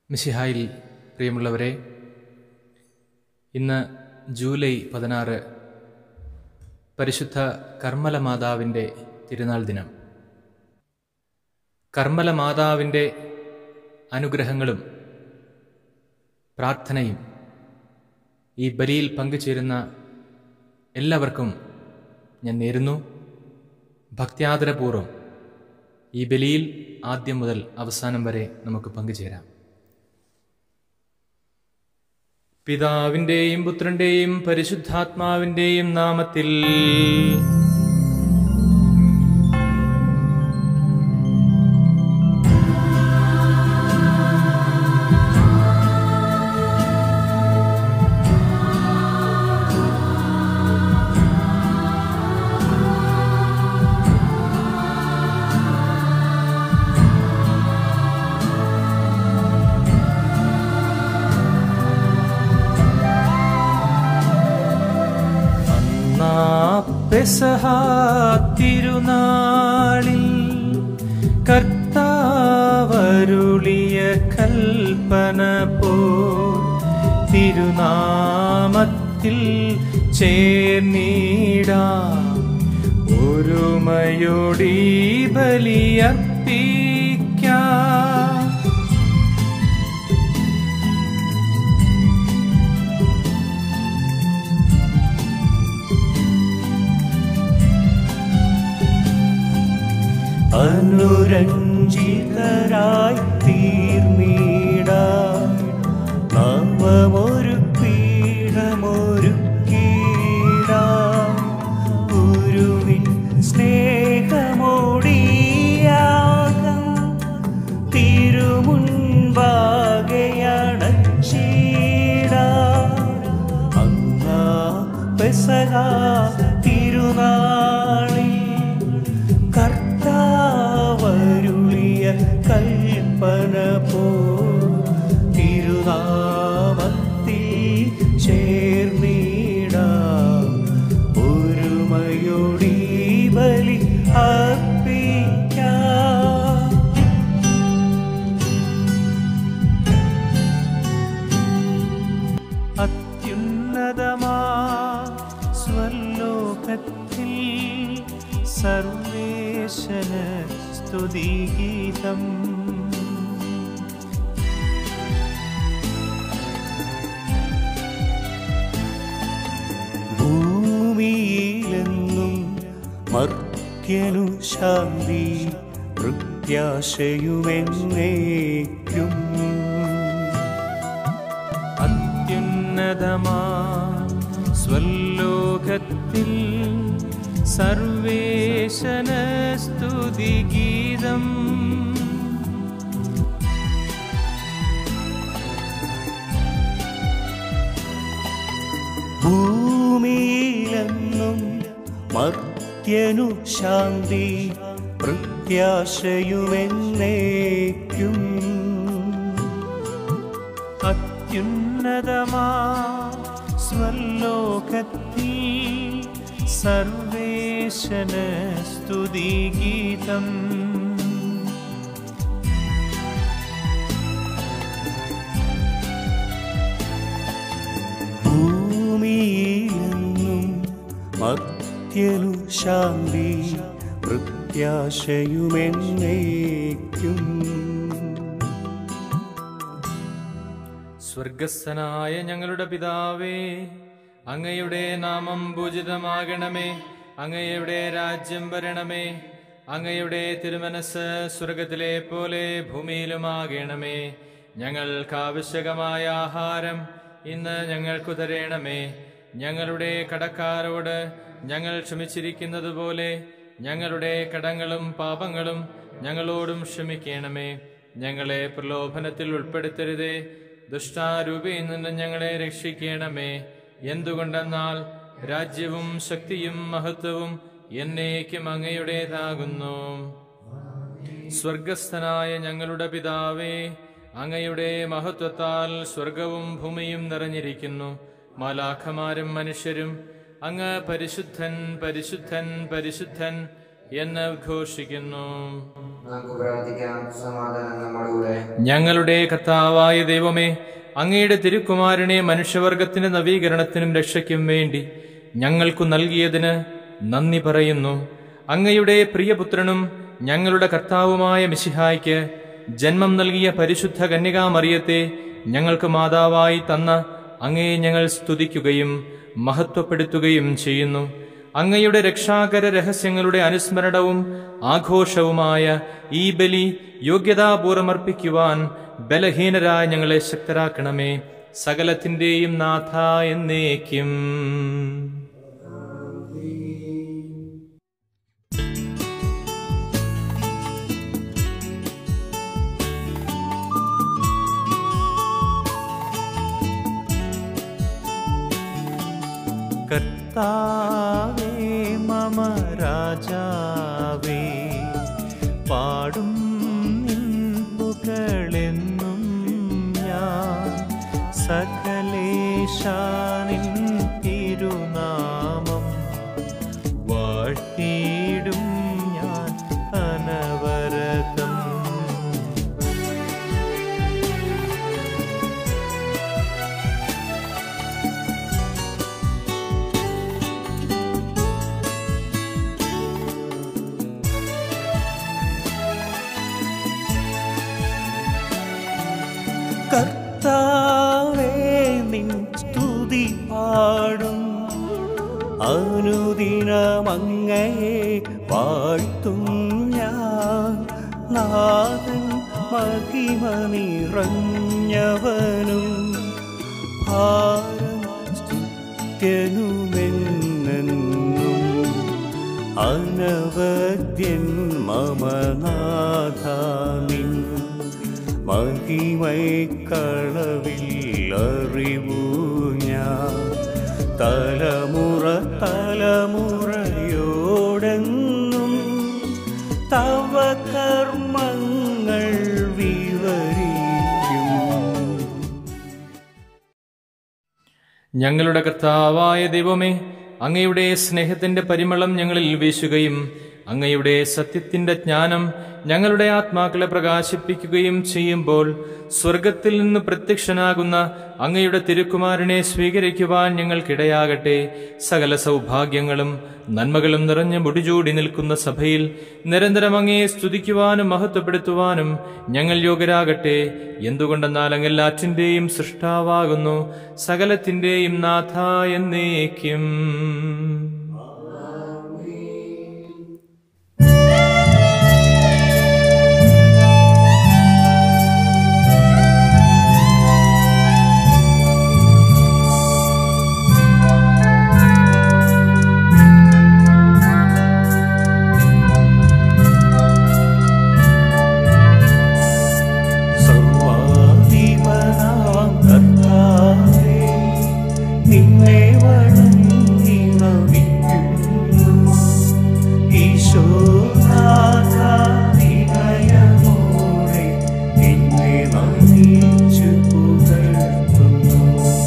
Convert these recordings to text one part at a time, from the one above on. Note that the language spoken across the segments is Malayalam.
മിശിഹായിൽ പ്രിയമുള്ളവരെ ഇന്ന് ജൂലൈ പതിനാറ് പരിശുദ്ധ കർമ്മല മാതാവിൻ്റെ തിരുനാൾ ദിനം കർമ്മല മാതാവിൻ്റെ അനുഗ്രഹങ്ങളും പ്രാർത്ഥനയും ഈ ബലിയിൽ പങ്കുചേരുന്ന എല്ലാവർക്കും ഞാൻ നേരുന്നു ഭക്ത്യാദരപൂർവ്വം ഈ ബലിയിൽ ആദ്യം മുതൽ അവസാനം വരെ നമുക്ക് പങ്കുചേരാം പിതാവിൻ്റെയും പുത്രൻ്റെയും പരിശുദ്ധാത്മാവിൻ്റെയും നാമത്തിൽ അന്നാ പെസഹ തിരുനാളിൽ കർത്താവരുളിയ കൽപ്പന പോ തിരുനാമത്തിൽ ചേർന്നിടാ ഒരുമയോടി ബലിയർപ്പിക്കാം അനുരഞ്ജിതരായി തീർന്നീട നാമമൊരു പീഠമൊരു കീട ഗുരുവിൻ സ്നേഹമോടിയാകം തിരുമുൻപാകയണച്ചീട അന്നാ പെസക തിരുനാളിൽ കർത്താവരുളിയ കൽപ്പന പോ തിരുനാമത്തിൽ ചേർന്നിട ഒരുമയോടി ബലി അർപ്പിക്കാം അത്യുന്നതമാ സ്വലോകത്തിൽ സർവേശന സ്തുതിഗീതം ഭൂമിയിലെന്നും മർത്യനു ശാന്തി പ്രത്യാശയുമെന്നേക്കും അത്യുന്നതമാ സ്വലോകത്തിൽ സർവേശന സ്തുതിഗീതം ഭൂമിയിലെന്നും മർത്യനു ശാന്തി പ്രത്യാശയുമെന്നേക്കും അത്യുന്നതമാ സ്വലോകത്തിൽ സർവേശന സ്തുതിഗീതം ഭൂമിയിലെന്നും മർത്യനു ശാന്തി പ്രത്യാശയുമെന്നേക്കും സ്വർഗസ്ഥനായ ഞങ്ങളുടെ പിതാവേ അങ്ങയുടെ നാമം പൂജിതമാകണമേ അങ്ങയുടെ രാജ്യം വരണമേ അങ്ങയുടെ തിരുമനസ് സ്വർഗത്തിലെ പോലെ ഭൂമിയിലുമാകണമേ ഞങ്ങൾക്ക് ആവശ്യകമായ ആഹാരം ഇന്ന് ഞങ്ങൾക്കു തരേണമേ ഞങ്ങളുടെ കടക്കാരോട് ഞങ്ങൾ ക്ഷമിച്ചിരിക്കുന്നത് പോലെ ഞങ്ങളുടെ കടങ്ങളും പാപങ്ങളും ഞങ്ങളോടും ക്ഷമിക്കണമേ ഞങ്ങളെ പ്രലോഭനത്തിൽ ഉൾപ്പെടുത്തരുതേ ദുഷ്ടാരൂപയിൽ നിന്ന് ഞങ്ങളെ രക്ഷിക്കണമേ എന്തുകൊണ്ടെന്നാൽ രാജ്യവും ശക്തിയും മഹത്വവും എന്നേക്കും അങ്ങയുടേതാകുന്നു സ്വർഗസ്ഥനായ ഞങ്ങളുടെ പിതാവേ അങ്ങയുടെ മഹത്വത്താൽ സ്വർഗവും ഭൂമിയും നിറഞ്ഞിരിക്കുന്നു മാലാഖമാരും മനുഷ്യരും അങ്ങ് പരിശുദ്ധൻ പരിശുദ്ധൻ പരിശുദ്ധൻ എന്ന് ഉദ്ഘോഷിക്കുന്നു നമുക്ക് പ്രാർത്ഥിക്കാം സമാധാനം നമ്മുടെ കൂടെ ഞങ്ങളുടെ കർത്താവായ ദൈവമേ അങ്ങയുടെ തിരുക്കുമാരനെ മനുഷ്യവർഗത്തിന്റെ നവീകരണത്തിനും രക്ഷയ്ക്കും വേണ്ടി ഞങ്ങൾക്കു നൽകിയതിന് നന്ദി പറയുന്നു അങ്ങയുടെ പ്രിയപുത്രനും ഞങ്ങളുടെ കർത്താവുമായ മിശിഹായ്ക്ക് ജന്മം നൽകിയ പരിശുദ്ധ കന്യകാമറിയത്തെ ഞങ്ങൾക്ക് മാതാവായി തന്ന അങ്ങയെ ഞങ്ങൾ സ്തുതിക്കുകയും മഹത്വപ്പെടുത്തുകയും ചെയ്യുന്നു അങ്ങയുടെ രക്ഷാകര രഹസ്യങ്ങളുടെ അനുസ്മരണവും ആഘോഷവുമായ ഈ ബലി യോഗ്യതാപൂർവമർപ്പിക്കുവാൻ ബലഹീനരായ ഞങ്ങളെ ശക്തരാക്കണമേ സകലത്തിന്റെയും നാഥ എന്നേക്കും കർത്താവേ മമ രാജാവേ പാടും നിൻ പുകളെന്നും ഞാൻ സകലേശാനിൻ തിരുനാമം വാഴ്ത്തിയിടും ഞാൻ അനവരതം കർത്താവേ നിൻ സ്തുതി പാടും അനുദിനമങ്ങയെ വാഴ്ത്തും ഞാൻ നാഥൻ മഹിമ നിറഞ്ഞവനും ഭാരം സ്തുത്യനുമെന്നെന്നും അനവദ്യൻ മമനാഥാനിൻ മഹിമൈക്കളവിൽ അറിവു ഞാൻ തലമുറ തലമുറയോടെന്നും തവ കർമ്മങ്ങൾ വിവരിക്കും ഞങ്ങളുടെ കർത്താവായ ദൈവമേ അങ്ങയുടെ സ്നേഹത്തിന്റെ പരിമളം ഞങ്ങളിൽ വീശുകയും അങ്ങയുടെ സത്യത്തിന്റെ ജ്ഞാനം ഞങ്ങളുടെ ആത്മാക്കളെ പ്രകാശിപ്പിക്കുകയും ചെയ്യുമ്പോൾ സ്വർഗത്തിൽ നിന്ന് പ്രത്യക്ഷനാകുന്ന അങ്ങയുടെ തിരുക്കുമാരനെ സ്വീകരിക്കുവാൻ ഞങ്ങൾക്കിടയാകട്ടെ സകല സൗഭാഗ്യങ്ങളും നന്മകളും നിറഞ്ഞ മുടിചൂടി നിൽക്കുന്ന സഭയിൽ നിരന്തരം അങ്ങയെ സ്തുതിക്കുവാനും മഹത്വപ്പെടുത്തുവാനും ഞങ്ങൾ യോഗ്യരാകട്ടെ എന്തുകൊണ്ടെന്നാൽ അങ്ങ് എല്ലാറ്റിന്റെയും സൃഷ്ടാവാകുന്നു സകലത്തിന്റെയും നാഥ എന്നേക്കും സർവാധിപനാം കർത്താവേ, നിന്നെ വണങ്ങി നമിക്കുന്നു. ഈശോനാഥ, വിനയമോടെ നിന്നെ നമിച്ചു പുകഴ്ത്തുന്നു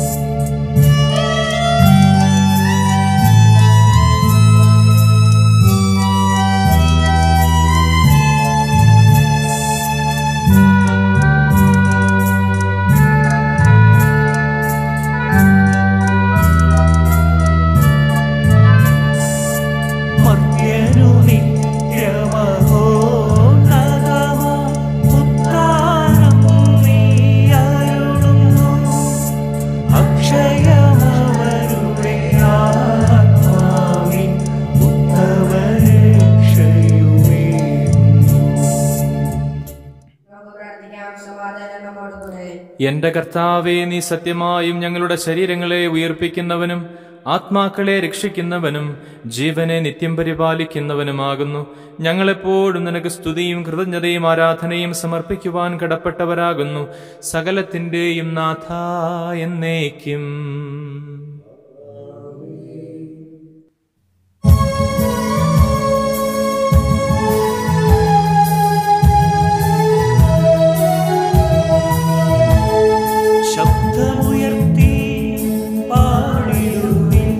മർത്യനു നിത്യമഹോ നഗമ ഉത്താനം നീ അരുളുന്നു അക്ഷയമവരുടെ ആത്മാവിൻ ഉത്തമരക്ഷയുമേകുന്നു നമുക്ക് പ്രാർത്ഥിക്കാം സമാധാനം നമ്മോട് കൂടെ എന്റെ കർത്താവെ നീ സത്യമായും ഞങ്ങളുടെ ശരീരങ്ങളെ ഉയർപ്പിക്കുന്നവനും ആത്മാക്കളെ രക്ഷിക്കുന്നവനും ജീവനെ നിത്യം പരിപാലിക്കുന്നവനുമാകുന്നു ഞങ്ങളെപ്പോഴും നിനക്ക് സ്തുതിയും കൃതജ്ഞതയും ആരാധനയും സമർപ്പിക്കുവാൻ കടപ്പെട്ടവരാകുന്നു സകലത്തിന്റെയും നാഥ എന്നേക്കും ശബ്ദമുയർത്തി പാടിടുവിൻ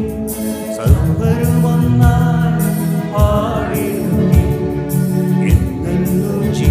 സർവരുമൊന്നായി പാടിടുവിൻ എന്നെന്നും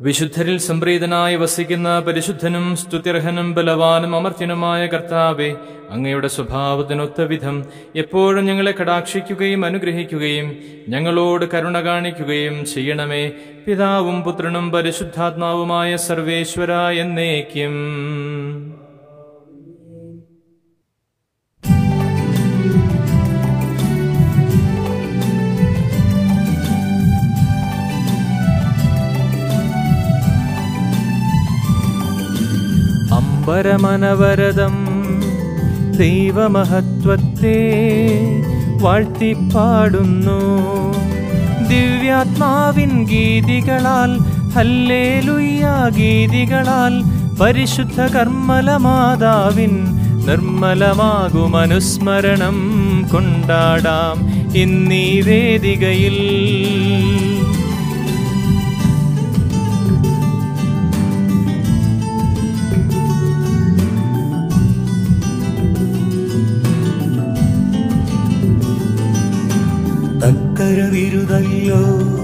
വിശുദ്ധരിൽ സംപ്രീതനായി വസിക്കുന്ന പരിശുദ്ധനും സ്തുത്യർഹനും ബലവാനും അമർത്യനുമായ കർത്താവെ അങ്ങയുടെ സ്വഭാവത്തിനൊത്ത വിധം എപ്പോഴും ഞങ്ങളെ കടാക്ഷിക്കുകയും അനുഗ്രഹിക്കുകയും ഞങ്ങളോട് കരുണ കാണിക്കുകയും ചെയ്യണമേ പിതാവും പുത്രനും പരിശുദ്ധാത്മാവുമായ സർവേശ്വര എന്നേക്കും അമ്പരമനവരതം ദൈവമഹത്വത്തെ വാഴ്ത്തിപ്പാടുന്നു ദിവ്യാത്മാവിൻ ഗീതികളാൽ ഹല്ലേലുയ്യ ഗീതികളാൽ പരിശുദ്ധ കർമ്മല മാതാവിൻ നിർമ്മലമാകും അനുസ്മരണം കൊണ്ടാടാം ഇന്നീ വേദികയിൽ തക്കരവിരുതല്ലോ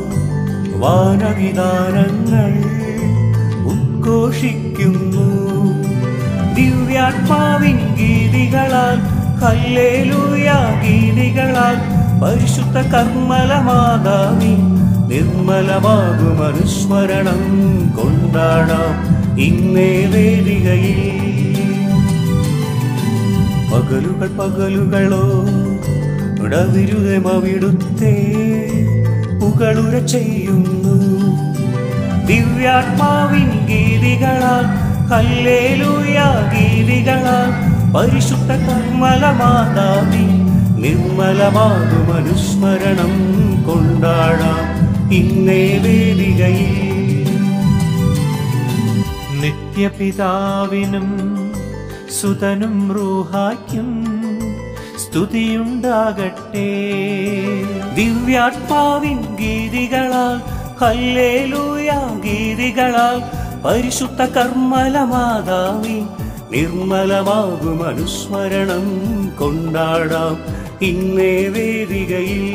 വാനവിധാനങ്ങൾ ഉദ്ഘോഷിക്കുന്നു ദിവ്യാത്മാവിൻ ഗീതികളാൽ ഹല്ലേലൂയ ഗീതികളാൽ പരിശുദ്ധ കർമ്മല മാതാവി നിർമ്മലമാകും അനുസ്മരണം കൊണ്ടാടാം ഇന്നേ വേദികയിൽ പകലുകൾ പകലുകളോ ഇടവിരുതമവിടുത്തെ പുകളുര ചെയ്യുന്നു ദിവ്യാത്മാവിൻ ഗീതികളാൽ ഹല്ലേലൂയ ഗീതികളാൽ പരിശുദ്ധ കർമ്മല മാതാവി നിർമ്മലമാകും അനുസ്മരണം കൊണ്ടാടാം ഇന്നേ വേദികയിൽ നിത്യപിതാവിനും സുതനും റൂഹായ്ക്കും സ്തുതിയുണ്ടാകട്ടെ ദിവ്യാത്മാവിൻ ഗീതികളാൽ ഹല്ലേലൂയ ഗീതികളാൽ പരിശുദ്ധ കർമ്മല മാതാവി നിർമ്മലമാകും അനുസ്മരണം കൊണ്ടാടാം ഇന്നേ വേദികയിൽ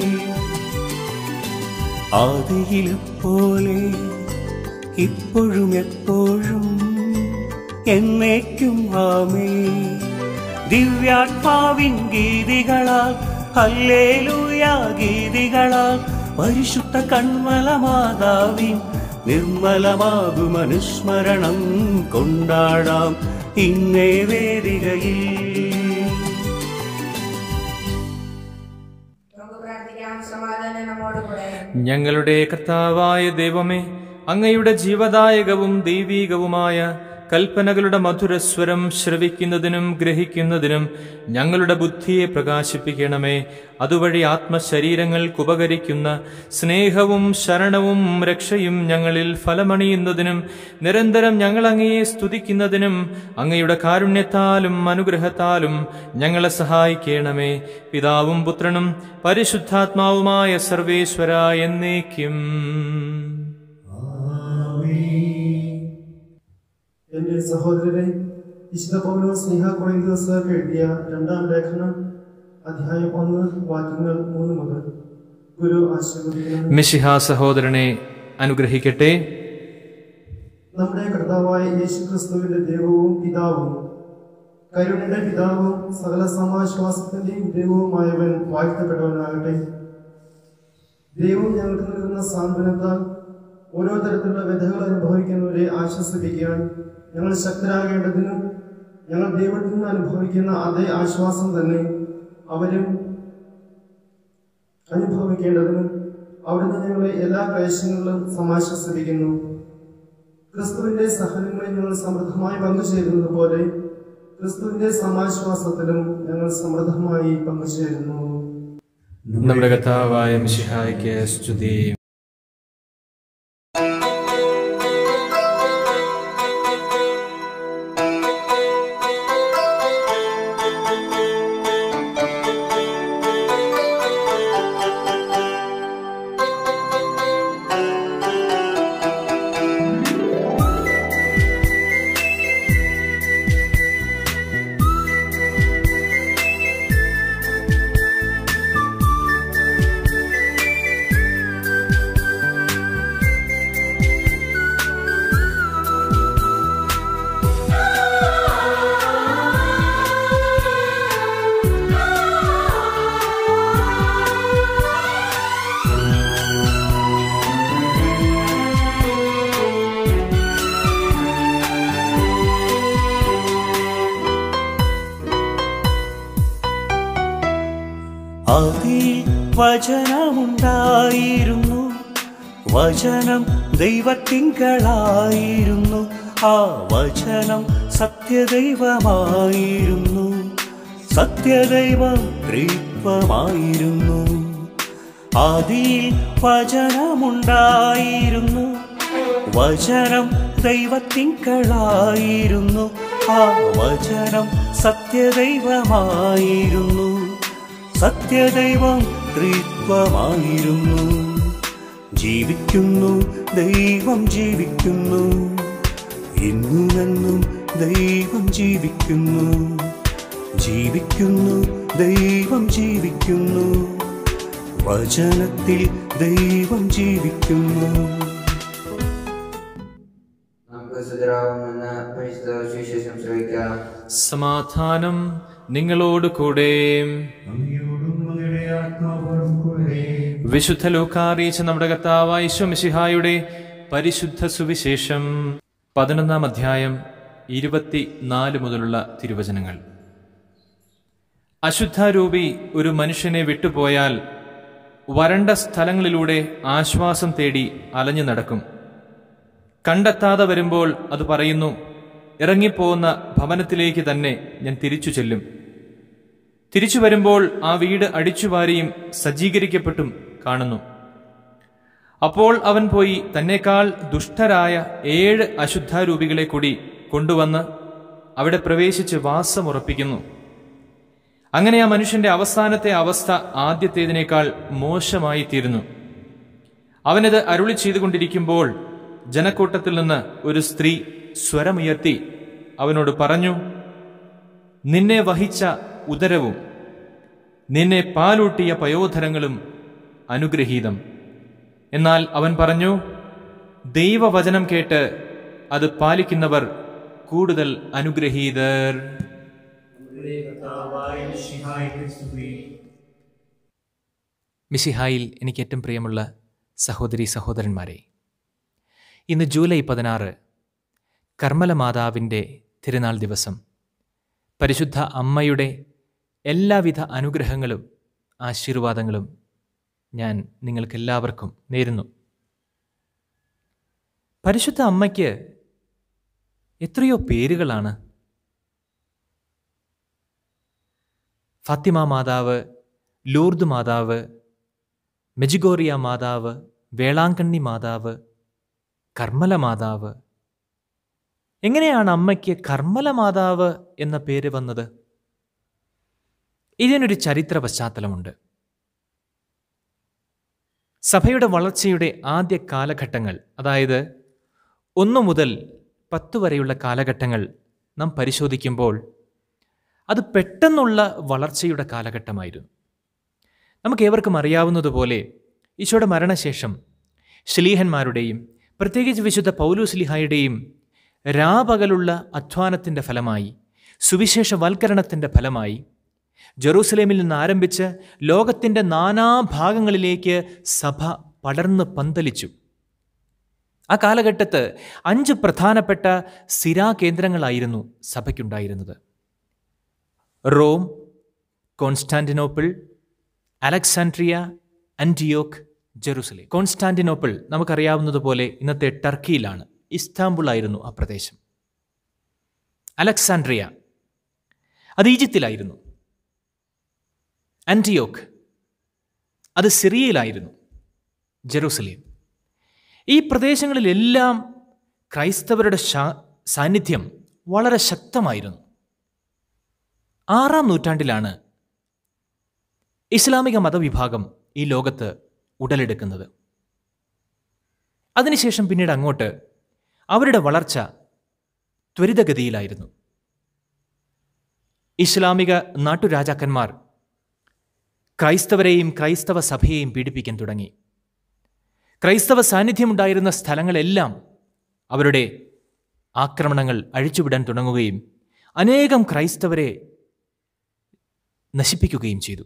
ആദിയിലെപ്പോലെ ഇപ്പോഴും എപ്പോഴും എന്നേക്കും ആമേ ദിവ്യാത്മാവിൻ ഗീതികളാൽ ഹല്ലേലൂയ ഗീതികളാൽ പരിശുദ്ധ കൺമല മാതാവിൻ നിർമ്മലമാകും അനുസ്മരണം കൊണ്ടാടാം ഇന്നേ വേദികയിൽ നമുക്ക് പ്രാർത്ഥിക്കാം സമാധാനം നമ്മോടുകൂടെ ഞങ്ങളുടെ കർത്താവായ ദൈവമേ അങ്ങയുടെ ജീവദായകവും ദൈവീകവുമായ കൽപ്പനകളുടെ മധുരസ്വരം ശ്രവിക്കുന്നതിനും ഗ്രഹിക്കുന്നതിനും ഞങ്ങളുടെ ബുദ്ധിയെ പ്രകാശിപ്പിക്കണമേ അതുവഴി ആത്മശരീരങ്ങൾക്ക് ഉപകരിക്കുന്ന സ്നേഹവും ശരണവും രക്ഷയും ഞങ്ങളിൽ ഫലമണിയുന്നതിനും നിരന്തരം ഞങ്ങൾ അങ്ങയെ സ്തുതിക്കുന്നതിനും അങ്ങയുടെ കാരുണ്യത്താലും അനുഗ്രഹത്താലും ഞങ്ങളെ സഹായിക്കണമേ പിതാവും പുത്രനും പരിശുദ്ധാത്മാവുമായ സർവേശ്വര എന്നേക്കും എന്റെ സഹോദരരെ വിശുദ്ധ പൗലോ സ്നേഹ കൊറിന്തോസുകാർക്ക് എഴുതിയ രണ്ടാം ലേഖനം അധ്യായം ഒന്ന് വാക്യങ്ങൾ മൂന്ന് മുതൽ ഗുരു ആശീർവദിക്കണം മിശിഹ സഹോദരനെ അനുഗ്രഹിക്കട്ടെ നമ്മുടെ കർത്താവായ യേശു ക്രിസ്തുവിന്റെ ദൈവവും പിതാവും കരുണയുടെ പിതാവും സകല സമാശ്വാസത്തിന്റെയും ദൈവവുമായവൻ വാഴ്ത്തപ്പെട്ടവനാകട്ടെ ദൈവം ഞങ്ങൾക്ക് നൽകുന്ന സാന്ത്വനത്താൽ ഓരോ തരത്തിലുള്ള വ്യഥകൾ അനുഭവിക്കുന്നവരെ ആശ്വസിപ്പിക്കാൻ ഞങ്ങൾ ശക്തരാകേണ്ടതിനും ഞങ്ങൾ ദൈവത്തിൽ നിന്ന് അനുഭവിക്കുന്ന അതേ ആശ്വാസം തന്നെ അവരും അനുഭവിക്കേണ്ടതിനും അവിടുന്ന് ഞങ്ങളെ എല്ലാ ക്ലേശങ്ങളിലും സമാശ്വസിപ്പിക്കുന്നു ക്രിസ്തുവിന്റെ സഹനങ്ങളിൽ ഞങ്ങൾ സമൃദ്ധമായി പങ്കുചേരുന്നത് പോലെ ക്രിസ്തുവിന്റെ സമാശ്വാസത്തിലും ഞങ്ങൾ സമൃദ്ധമായി പങ്കുചേരുന്നു നമ്മുടെ കർത്താവായ മിശിഹായ്ക്ക് സ്തുതി ആദിയിൽ വചനമുണ്ടായിരുന്നു വചനം ദൈവത്തിങ്കളായിരുന്നു ആ വചനം സത്യദൈവമായിരുന്നു സത്യദൈവം ത്രിത്വമായിരുന്നു ആദിയിൽ വചനമുണ്ടായിരുന്നു വചനം ദൈവത്തിങ്കളായിരുന്നു ആ വചനം സത്യദൈവമായിരുന്നു സത്യദൈവം ത്രിത്വമായിരുന്നു ജീവിക്കുന്നു ദൈവം ജീവിക്കുന്നു എന്നുമെന്നും ദൈവം ജീവിക്കുന്നു ജീവിക്കുന്നു ദൈവം ജീവിക്കുന്നു വചനത്തിൽ ദൈവം ജീവിക്കുന്നു നമുക്ക് സുതരാവുമെന്ന് പരിശുദ്ധ സുവിശേഷം ശ്രമിക്കാം സമാധാനം നിങ്ങളോട് കൂടെ വിശുദ്ധ ലൂക്കാറിയിച്ച നമ്മുടെ കർത്താവായ ഈശോമിശിഹായുടെ പരിശുദ്ധ സുവിശേഷം പതിനൊന്നാം അധ്യായം ഇരുപത്തിനാല് മുതലുള്ള തിരുവചനങ്ങൾ അശുദ്ധാരൂപി ഒരു മനുഷ്യനെ വിട്ടുപോയാൽ വരണ്ട സ്ഥലങ്ങളിലൂടെ ആശ്വാസം തേടി അലഞ്ഞു നടക്കും കണ്ടെത്താതെ വരുമ്പോൾ അത് പറയുന്നു ഇറങ്ങിപ്പോകുന്ന ഭവനത്തിലേക്ക് തന്നെ ഞാൻ തിരിച്ചു ചെല്ലും തിരിച്ചു വരുമ്പോൾ ആ വീട് അടിച്ചുവാരിയും സജ്ജീകരിക്കപ്പെട്ടും കാണുന്നു അപ്പോൾ അവൻ പോയി തന്നെക്കാൾ ദുഷ്ടരായ ഏഴ് അശുദ്ധാരൂപികളെ കൂടി കൊണ്ടുവന്ന് അവിടെ പ്രവേശിച്ച് വാസമുറപ്പിക്കുന്നു അങ്ങനെ ആ മനുഷ്യന്റെ അവസാനത്തെ അവസ്ഥ ആദ്യത്തേതിനേക്കാൾ മോശമായി തീരുന്നു അവനത് അരുളി ചെയ്തുകൊണ്ടിരിക്കുമ്പോൾ ജനക്കൂട്ടത്തിൽ നിന്ന് ഒരു സ്ത്രീ സ്വരമുയർത്തി അവനോട് പറഞ്ഞു നിന്നെ വഹിച്ച ഉദരവും നിന്നെ പാലൂട്ടിയ പയോധരങ്ങളും അനുഗ്രഹീതം എന്നാൽ അവൻ പറഞ്ഞു ദൈവവചനം കേട്ട് അത് പാലിക്കുന്നവർ കൂടുതൽ അനുഗ്രഹീതർ മിശിഹായിൽ എനിക്ക് ഏറ്റവും പ്രിയമുള്ള സഹോദരി സഹോദരന്മാരെ ഇന്ന് ജൂലൈ പതിനാറ് കർമ്മല മാതാവിൻ്റെ തിരുനാൾ ദിവസം പരിശുദ്ധ അമ്മയുടെ എല്ലാവിധ അനുഗ്രഹങ്ങളും ആശീർവാദങ്ങളും ഞാൻ നിങ്ങൾക്കെല്ലാവർക്കും നേരുന്നു പരിശുദ്ധ അമ്മയ്ക്ക് എത്രയോ പേരുകളാണ് ഫാത്തിമ മാതാവ് ലൂർദ് മാതാവ് മെജിഗോറിയ മാതാവ് വേളാങ്കണ്ണി മാതാവ് കർമ്മല മാതാവ് എങ്ങനെയാണ് അമ്മയ്ക്ക് കർമ്മല മാതാവ് എന്ന പേര് വന്നത് ഇതിനൊരു ചരിത്ര പശ്ചാത്തലമുണ്ട് സഭയുടെ വളർച്ചയുടെ ആദ്യ കാലഘട്ടങ്ങൾ അതായത് ഒന്നു മുതൽ പത്ത് വരെയുള്ള കാലഘട്ടങ്ങൾ നാം പരിശോധിക്കുമ്പോൾ അത് പെട്ടെന്നുള്ള വളർച്ചയുടെ കാലഘട്ടമായിരുന്നു നമുക്ക് ഏവർക്കും അറിയാവുന്നതുപോലെ ഈശോയുടെ മരണശേഷം ശ്ലീഹന്മാരുടെയും പ്രത്യേകിച്ച് വിശുദ്ധ പൗലുസ്ലിഹായുടെയും രാപകലുള്ള അധ്വാനത്തിൻ്റെ ഫലമായി സുവിശേഷവൽക്കരണത്തിൻ്റെ ഫലമായി ജെറൂസലേമിൽ നിന്ന് ആരംഭിച്ച് ലോകത്തിൻ്റെ നാനാഭാഗങ്ങളിലേക്ക് സഭ പടർന്ന് പന്തലിച്ചു ആ കാലഘട്ടത്ത് അഞ്ച് പ്രധാനപ്പെട്ട സ്ഥിരാകേന്ദ്രങ്ങളായിരുന്നു സഭയ്ക്കുണ്ടായിരുന്നത് റോം കോൺസ്റ്റാന്റിനോപ്പിൾ അലക്സാൻഡ്രിയ അന്റിയോക്ക് ജെറുസലേം കോൺസ്റ്റാന്റിനോപ്പിൾ നമുക്കറിയാവുന്നതുപോലെ ഇന്നത്തെ ടർക്കിയിലാണ് ഇസ്താംബുൾ ആയിരുന്നു ആ പ്രദേശം അലക്സാൻഡ്രിയ അത് ഈജിപ്തിലായിരുന്നു ആന്റിയോക്ക് അത് സിറിയയിലായിരുന്നു ജെറൂസലേം ഈ പ്രദേശങ്ങളിലെല്ലാം ക്രൈസ്തവരുടെ ശാ- സാന്നിധ്യം വളരെ ശക്തമായിരുന്നു ആറാം നൂറ്റാണ്ടിലാണ് ഇസ്ലാമിക മതവിഭാഗം ഈ ലോകത്ത് ഉടലെടുക്കുന്നത് അതിനുശേഷം പിന്നീട് അങ്ങോട്ട് അവരുടെ വളർച്ച ത്വരിതഗതിയിലായിരുന്നു ഇസ്ലാമിക നാട്ടുരാജാക്കന്മാർ ക്രൈസ്തവരെയും ക്രൈസ്തവ സഭയെയും പീഡിപ്പിക്കാൻ തുടങ്ങി ക്രൈസ്തവ സാന്നിധ്യമുണ്ടായിരുന്ന സ്ഥലങ്ങളെല്ലാം അവരുടെ ആക്രമണങ്ങൾ അഴിച്ചുവിടാൻ തുടങ്ങുകയും അനേകം ക്രൈസ്തവരെ നശിപ്പിക്കുകയും ചെയ്തു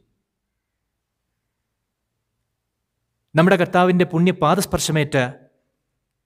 നമ്മുടെ കർത്താവിൻ്റെ പുണ്യപാദസ്പർശമേറ്റ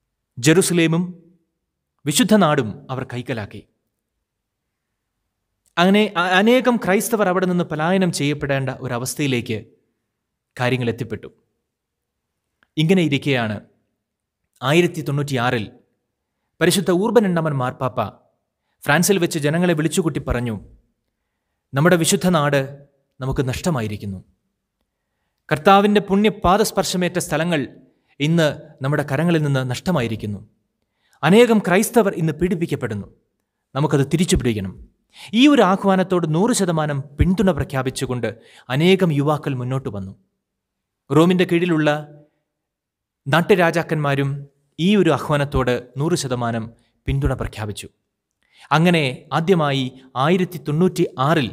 ജെറുസലേമും വിശുദ്ധ നാടും അവർ കൈക്കലാക്കി അങ്ങനെ അ- അനേകം ക്രൈസ്തവർ അവിടെ നിന്ന് പലായനം ചെയ്യപ്പെടേണ്ട ഒരവസ്ഥയിലേക്ക് കാര്യങ്ങൾ എത്തിപ്പെട്ടു ഇങ്ങനെ ഇരിക്കെയാണ് ആയിരത്തി തൊണ്ണൂറ്റിയാറിൽ പരിശുദ്ധ ഊർബൻ എണ്ണമൻ മാർപ്പാപ്പ ഫ്രാൻസിൽ വെച്ച് ജനങ്ങളെ വിളിച്ചുകൂട്ടി പറഞ്ഞു നമ്മുടെ വിശുദ്ധ നാട് നമുക്ക് നഷ്ടമായിരിക്കുന്നു കർത്താവിൻ്റെ പുണ്യപാദസ്പർശമേറ്റ സ്ഥലങ്ങൾ ഇന്ന് നമ്മുടെ കരങ്ങളിൽ നിന്ന് നഷ്ടമായിരിക്കുന്നു അനേകം ക്രൈസ്തവർ ഇന്ന് പീഡിപ്പിക്കപ്പെടുന്നു നമുക്കത് തിരിച്ചു പിടിക്കണം ഈ ഒരു ആഹ്വാനത്തോട് നൂറ് ശതമാനം പിന്തുണ പ്രഖ്യാപിച്ചുകൊണ്ട് അനേകം യുവാക്കൾ മുന്നോട്ട് വന്നു റോമിൻ്റെ കീഴിലുള്ള നാട്ടുരാജാക്കന്മാരും ഈ ഒരു ആഹ്വാനത്തോട് നൂറ് ശതമാനം പിന്തുണ പ്രഖ്യാപിച്ചു അങ്ങനെ ആദ്യമായി ആയിരത്തി തൊണ്ണൂറ്റി ആറിൽ